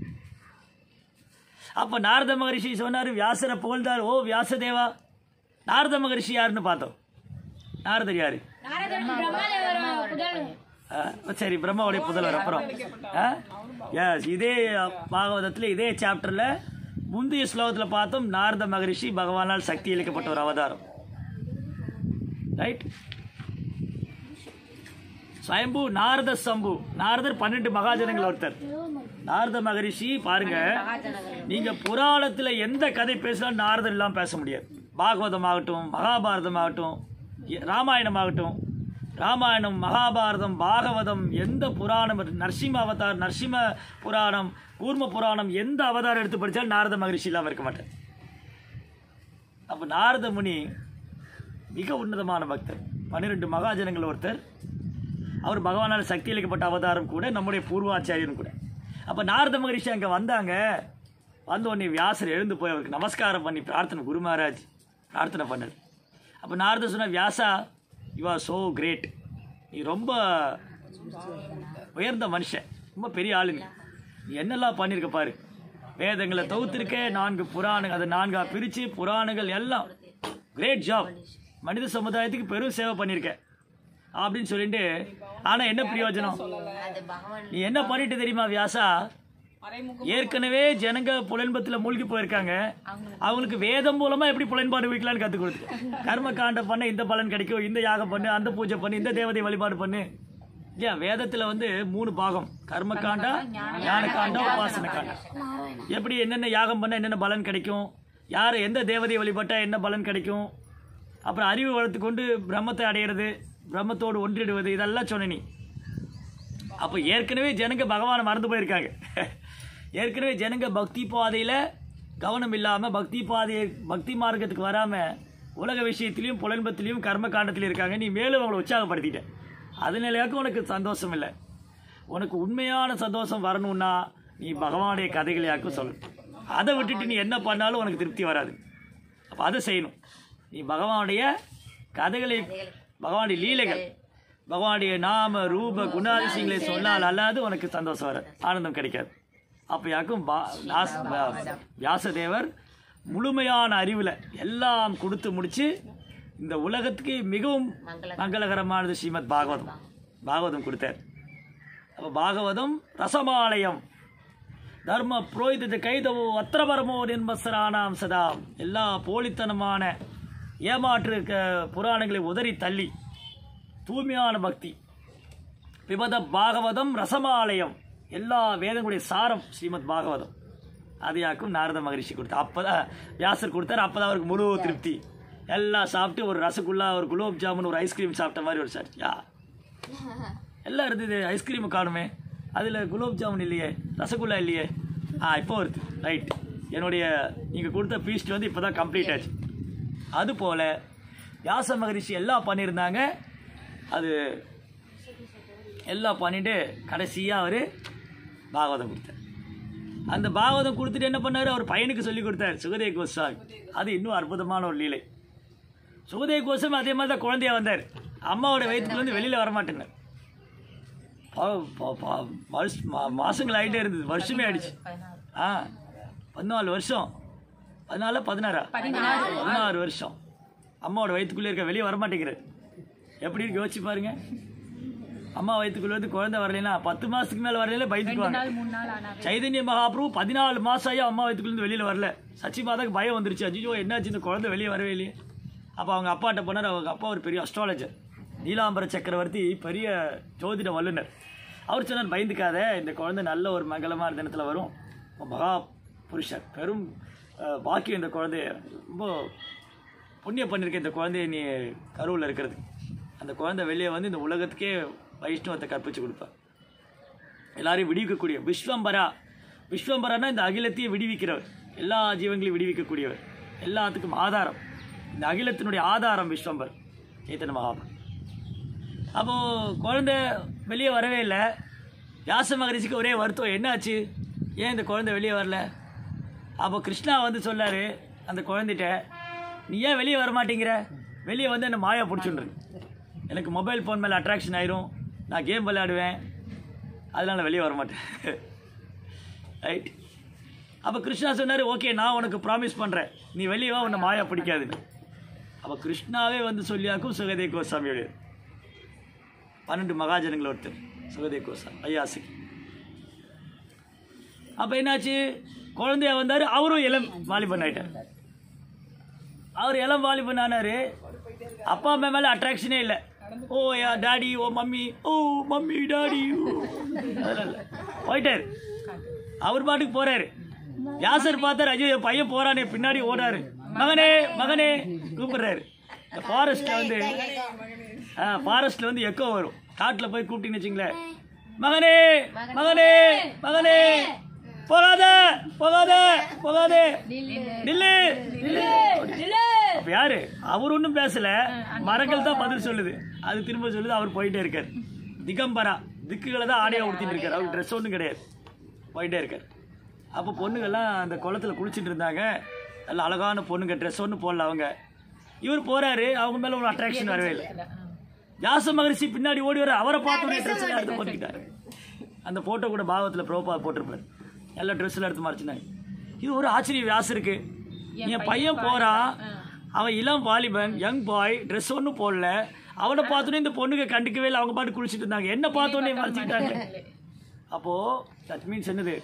அப்போ நாரத மகரிஷி சொன்னார் வியாசரை புகழ்ந்தார் ஓ வியாசதேவா நாரத மகரிஷி யாருன்னு பார்த்தோம் நாரதர் யார் பிரம்மதேவரோட புதல்வர் ஆ, சரி பிரம்மாவுடைய புதல்வர் அப்புறம் எஸ் இதே பாகவதத்தில் இதே சாப்டரில் முந்தைய ஸ்லோகத்தில் பார்த்தோம் நாரத மகரிஷி பகவானால் சக்தி அளிக்கப்பட்ட ஒரு அவதாரம் ரைட் ஸ்வயம்பு நாரத சம்பு நாரதர் பன்னெண்டு மகாஜனங்கள் ஒருத்தர் நாரத மகரிஷி பாருங்க நீங்க புராணத்துல எந்த கதை பேசினாலும் நாரதர் இல்லாம பேச முடியாது பாகவதம் ஆகட்டும் மகாபாரதம் ஆகட்டும் எ- ராமாயணம் ஆகட்டும் ராமாயணம் மகாபாரதம் பாகவதம் எந்த புராணம் நரசிம்ம அவதார் நரசிம்ம புராணம் கூர்ம புராணம் எந்த அவதாரம் எடுத்து படித்தாலும் நாரத மகரிஷி இல்லாமல் இருக்க மாட்டார் அப்போ நாரத முனி மிக உன்னதமான பக்தர் பன்னிரெண்டு மகாஜனங்கள் ஒருத்தர் அவர் பகவானால் சக்தி அளிக்கப்பட்ட அவதாரம் கூட நம்முடைய பூர்வாச்சாரியன் கூட அப்போ நாரத மகரிஷி அங்கே வந்தாங்க வந்த உடனே வியாசர் எழுந்து போய் அவருக்கு நமஸ்காரம் பண்ணி பிரார்த்தனை குரு மகாராஜ் பிரார்த்தனை பண்ணார் அப்போ நாரத சொன்ன Vyasa you are so great நீ ரொம்ப உயர்ந்த மனுஷன் ரொம்ப பெரிய ஆளுங்க நீ என்னெல்லாம் பண்ணியிருக்க பாரு வேதங்களை தொகுத்திருக்க நான்கு புராணங்கள் அதை நான்கா பிரித்து புராணங்கள் எல்லாம் கிரேட் ஜாப் மனித சமுதாயத்துக்கு பெரும் சேவை பண்ணியிருக்க அப்படின்னு சொல்லிட்டு ஆனால் என்ன பிரயோஜனம் நீ என்ன பண்ணிட்டு தெரியுமா வியாசா ஏற்கனவே ஜனங்க புலன்பத்தில் மூழ்கி போயிருக்காங்க அவங்களுக்கு வேதம் மூலமா எப்படி புலன்பாடு வைக்கலாம்னு கற்றுக் கொடுத்து கர்ம காண்டம் பண்ண இந்த பலன் கிடைக்கும் இந்த யாகம் பண்ணு அந்த பூஜை பண்ணு இந்த தேவதை வழிபாடு பண்ணு இல்லையா வேதத்தில் வந்து மூணு பாகம் கர்ம காண்டா ஞான காண்டம் உபாசன காண்டம் எப்படி என்னென்ன யாகம் பண்ண என்னென்ன பலன் கிடைக்கும் யார் எந்த தேவதையை வழிபட்டா என்ன பலன் கிடைக்கும் அப்புறம் அறிவு வளர்த்து கொண்டு பிரம்மத்தை அடையிறது பிரம்மத்தோடு ஒன்றிடுவது இதெல்லாம் சொன்ன நீ அப்போ ஏற்கனவே ஜனங்க பகவானை மறந்து போயிருக்காங்க ஏற்கனவே ஜனங்க பக்தி பாதையில் கவனம் இல்லாமல் பக்தி பாதையை பக்தி மார்க்கத்துக்கு வராமல் உலக விஷயத்திலையும் புலன்பத்திலையும் கர்ம காண்டத்திலையும் இருக்காங்க நீ மேலும் அவங்களை உற்சாகப்படுத்திட்ட அதனாலயாக்கும் உனக்கு சந்தோஷம் இல்லை உனக்கு உண்மையான சந்தோஷம் வரணும்னா நீ பகவானுடைய கதைகளையாக்கும் சொல்லு அதை விட்டுட்டு நீ என்ன பண்ணாலும் உனக்கு திருப்தி வராது அப்போ அதை செய்யணும் நீ பகவானுடைய கதைகளை பகவானுடைய லீலைகள் பகவானுடைய நாம ரூப குணாதிசயங்களை சொன்னால் அல்லாது உனக்கு சந்தோஷம் வராது ஆனந்தம் கிடைக்காது அப்போ யாக்கும் பா நாஸ் பா- வியாசதேவர் முழுமையான அறிவில் எல்லாம் கொடுத்து முடிச்சு இந்த உலகத்துக்கு மிகவும் மங்களகரமானது ஸ்ரீமத் பாகவதம் பாகவதம் கொடுத்தார் அப்போ பாகவதம் ரசமாலயம் தர்ம புரோகித கைதவோ அத்திரபரமோ நிர்மசரானாம் சதாம் எல்லா போலித்தனமான ஏமாற்று க- புராணங்களை உதறி தள்ளி தூய்மையான பக்தி பிபத பாகவதம் ரசமாலயம் எல்லா வேதங்களுடைய சாரம் ஸ்ரீமத் பாகவதம் அதையாக்கும் நாரத மகரிஷி கொடுத்தார் அப்பதான் வியாசர் கொடுத்தார் அப்பதான் அவருக்கு முழு திருப்தி எல்லாம் சாப்பிட்டு ஒரு ரசகுல்லா ஒரு குலோப் ஜாமுன் ஒரு ஐஸ்கிரீம் சாப்பிட்ட மாதிரி ஒரு சார் யா எல்லாம் இருந்தது ஐஸ்கிரீம் காணுமே அதில் குலோப் ஜாமுன் இல்லையே ரசகுல்லா இல்லையே ஆ இப்போ வருது ரைட் என்னுடைய நீங்கள் கொடுத்த பீஸ்ட் வந்து இப்போ தான் கம்ப்ளீட் ஆச்சு அதுபோல் வியாச மகரிஷி எல்லாம் பண்ணியிருந்தாங்க அது எல்லாம் பண்ணிட்டு கடைசியாக அவர் பாகவதம் கொடுத்தார் அந்த பாகவதம் கொடுத்துட்டு என்ன பண்ணார் அவர் பையனுக்கு சொல்லி கொடுத்தார் சுகதேவ கோஸ்வாமி அது இன்னும் அற்புதமான ஒரு லீலை சுகதேவ கோஸ்வாமி அதே மாதிரி தான் குழந்தையா வந்தார் அம்மாவோட வயிற்றுலேருந்து வெளியில் வரமாட்டேன்னார் ப- ப- ப- வருஷ மா- மாசங்கள் ஆகிட்டே இருந்தது வருஷமே ஆயிடுச்சு ஆ பதினாலு வருஷம் பதினாலு பதினாறா பதினாறு வருஷம் அம்மாவோட வயிற்றுக்குள்ளே இருக்க வெளியே வரமாட்டேங்கிறார் எப்படி இருக்கு யோசிச்சு பாருங்க அம்மா வயிற்றுக்குள்ள வந்து குழந்தை வரலைன்னா பத்து மாசத்துக்கு மேலே வரலைன்னா பயந்துக்குவாங்க சைதன்ய மகாபிரபு பதினாலு மாசம் ஆகி அம்மா வயிற்றுக்குள்ளேருந்து வெளியில் வரல சச்சி மாதாக்கு பயம் வந்துருச்சு அஜிஜோ என்னாச்சு இந்த குழந்தை வெளியே வரவே இல்லையே அப்போ அவங்க அப்பாட்ட போனார் அவங்க அப்பா ஒரு பெரிய அஸ்ட்ராலஜர் நீலாம்பர சக்கரவர்த்தி பெரிய ஜோதிட வல்லுனர் அவர் சொன்னார் பயந்துக்காத இந்த குழந்தை நல்ல ஒரு மங்களமான தினத்தில் வரும் மகா புருஷர் பெரும் அஹ், பாக்கியம் இந்த குழந்தைய ரொம்ப புண்ணியம் பண்ணியிருக்க இந்த குழந்தைய நீ கருவில் இருக்கிறது அந்த குழந்தை வெளியே வந்து இந்த உலகத்துக்கே வைஷ்ணவத்தை கற்பிச்சு கொடுப்பார் எல்லாரையும் விடுவிக்கக்கூடிய விஸ்வம்பரா விஸ்வம்பரனா இந்த அகிலத்தையே விடுவிக்கிறவர் எல்லா ஜீவங்களையும் விடுவிக்கக்கூடியவர் எல்லாத்துக்கும் ஆதாரம் இந்த அகிலத்தினுடைய ஆதாரம் விஸ்வம்பர் சைத்தன்ய மகாபுரம் அப்போது குழந்தை வெளியே வரவே இல்லை வியாச மகரிஷிக்கு ஒரே வருத்தம் என்னாச்சு ஏன் இந்த குழந்தை வெளியே வரல அப்போ கிருஷ்ணா வந்து சொல்லாரு அந்த குழந்தைகிட்ட நீ ஏன் வெளியே வர மாட்டேங்கிற வெளியே வந்து என்ன மாயா பிடிச்சுன்று எனக்கு மொபைல் ஃபோன் மேலே அட்ராக்ஷன் ஆயிரும் நான் கேம் விளையாடுவேன் அதனால நான் வெளியே வர மாட்டேன் ரைட் அப்போ கிருஷ்ணா சொன்னார் ஓகே நான் உனக்கு ப்ராமிஸ் பண்ணுறேன் நீ வெளியே வா உன்னை மாயா பிடிக்காதுன்னு அப்போ கிருஷ்ணாவே வந்து சொல்லியாக்கும் சுகதே கோஸ்வாமியோட பன்னெண்டு மகாஜனங்கள் ஒருத்தர் சுகதேவ கோசாமி ஐயாசிக்கு அப்போ என்னாச்சு குழந்தைய வந்தார் அவரும் இளம் வாலிபன் ஆயிட்டார் அவர் இளம் வாலிபன் ஆனார் அப்பா அம்மா மேலே அட்ராக்ஷனே இல்லை oh yeah daddy oh mummy oh mummy daddy oh அதெல்லாம் இல்லை போயிட்டார் அவர் பாட்டுக்கு போறாரு வியாசர் பார்த்தாரு ஐயோ என் பையன் போறானே பின்னாடி ஓடாரு மகனே மகனே கூப்பிடுறாரு இந்த ஃபாரஸ்ட்ல வந்து ஃபாரஸ்ட்ல வந்து எக்கோ வரும் காட்டுல போய் கூப்பிட்டீங்கன்னு வச்சுங்களேன் மகனே மகனே மகனே போகாத போகாத போகாதே நில்லு நில்லு அப்ப யாரு அவர் ஒன்றும் பேசல மரங்கள் தான் பதில் சொல்லுது அது திரும்ப சொல்லுது அவர் போயிட்டே இருக்கார் திகம்பரா திக்குகளை தான் ஆடையா உடுத்திட்டு இருக்காரு அவர் ட்ரெஸ் ஒன்றும் கிடையாது போயிட்டே இருக்கார் அப்போ பொண்ணுங்கள்லாம் அந்த குளத்துல குளிச்சுட்டு இருந்தாங்க நல்ல அழகான பொண்ணுங்க ட்ரெஸ் ஒன்றும் போடல அவங்க இவர் போறாரு அவங்க மேல ஒரு அட்ராக்ஷன் வரவே இல்லை வியாச மகரிஷி பின்னாடி ஓடி வர அவரை பார்த்து உடனே ட்ரெஸ் எல்லாம் எடுத்து போட்டுக்கிட்டாரு அந்த போட்டோ கூட பாவத்தில் ப்ரோபா போட்டிருப்பாரு எல்லா ட்ரெஸ் எல்லாம் எடுத்து மறைச்சினாங்க இது ஒரு ஆச்சரிய வியாசம் இருக்கு என் பையன் போறான் அவன் இளம் வாலிபன் யங் பாய் ட்ரெஸ் ஒன்றும் போடல அவனை பார்த்தோன்னே இந்த பொண்ணுங்க கண்டுக்கவே இல்லை அவங்க பாட்டு குளிச்சுட்டு இருந்தாங்க என்ன பார்த்தோன்னே மறைச்சிக்கிட்டாங்க அப்போ தட் மீன்ஸ் என்னது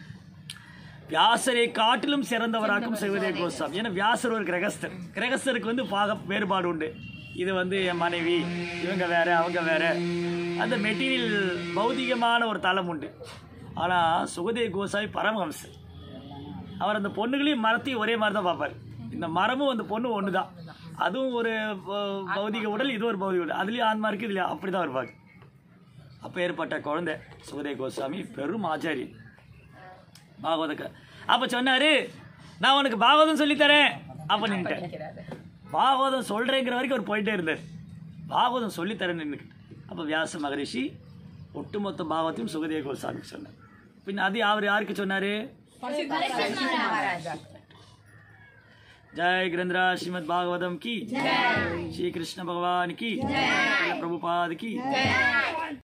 வியாசரை காட்டிலும் சிறந்தவராக்கும் செய்வதே கோசாமி ஏன்னா வியாசர் ஒரு கிரகஸ்தர் கிரகஸ்தருக்கு வந்து பாக வேறுபாடு உண்டு இது வந்து என் மனைவி இவங்க வேற அவங்க வேற அந்த மெட்டீரியல் பௌதிகமான ஒரு தளம் உண்டு ஆனால் சுகதேவ் கோசாமி பரமஹம்சர் அவர் அந்த பொண்ணுகளையும் மரத்தையும் ஒரே மாதிரி தான் பார்ப்பார் இந்த மரமும் அந்த பொண்ணு ஒன்று தான் அதுவும் ஒரு பௌ- பௌதிக உடல் இது ஒரு பௌதிக உடல் அதுலேயும் ஆன்மா இருக்குது இதுலேயும் அப்படி தான் இருப்பாங்க அப்போ ஏற்பட்ட குழந்தை சுகதேவ் கோசாமி பெரும் ஆச்சாரி பாகவத அப்போ சொன்னாரு நான் உனக்கு பாகவதம் சொல்லித்தரேன் அப்போ நின்ட்டேன் பாகவதம் சொல்கிறேங்கிற வரைக்கும் அவர் போயிட்டே இருந்தார் பாகவதம் சொல்லித்தரேன் நின்றுக்கிட்டு அப்போ வியாச மகரிஷி ஒட்டுமொத்த பாகவத்தையும் சுகதேவ கோசாமிக்கு சொன்னார் பின் அது அவர் யாருக்கு சொன்னார் जय ग्रंथराज श्रीमद भागवतम की श्री कृष्ण भगवान की प्रभुपाद की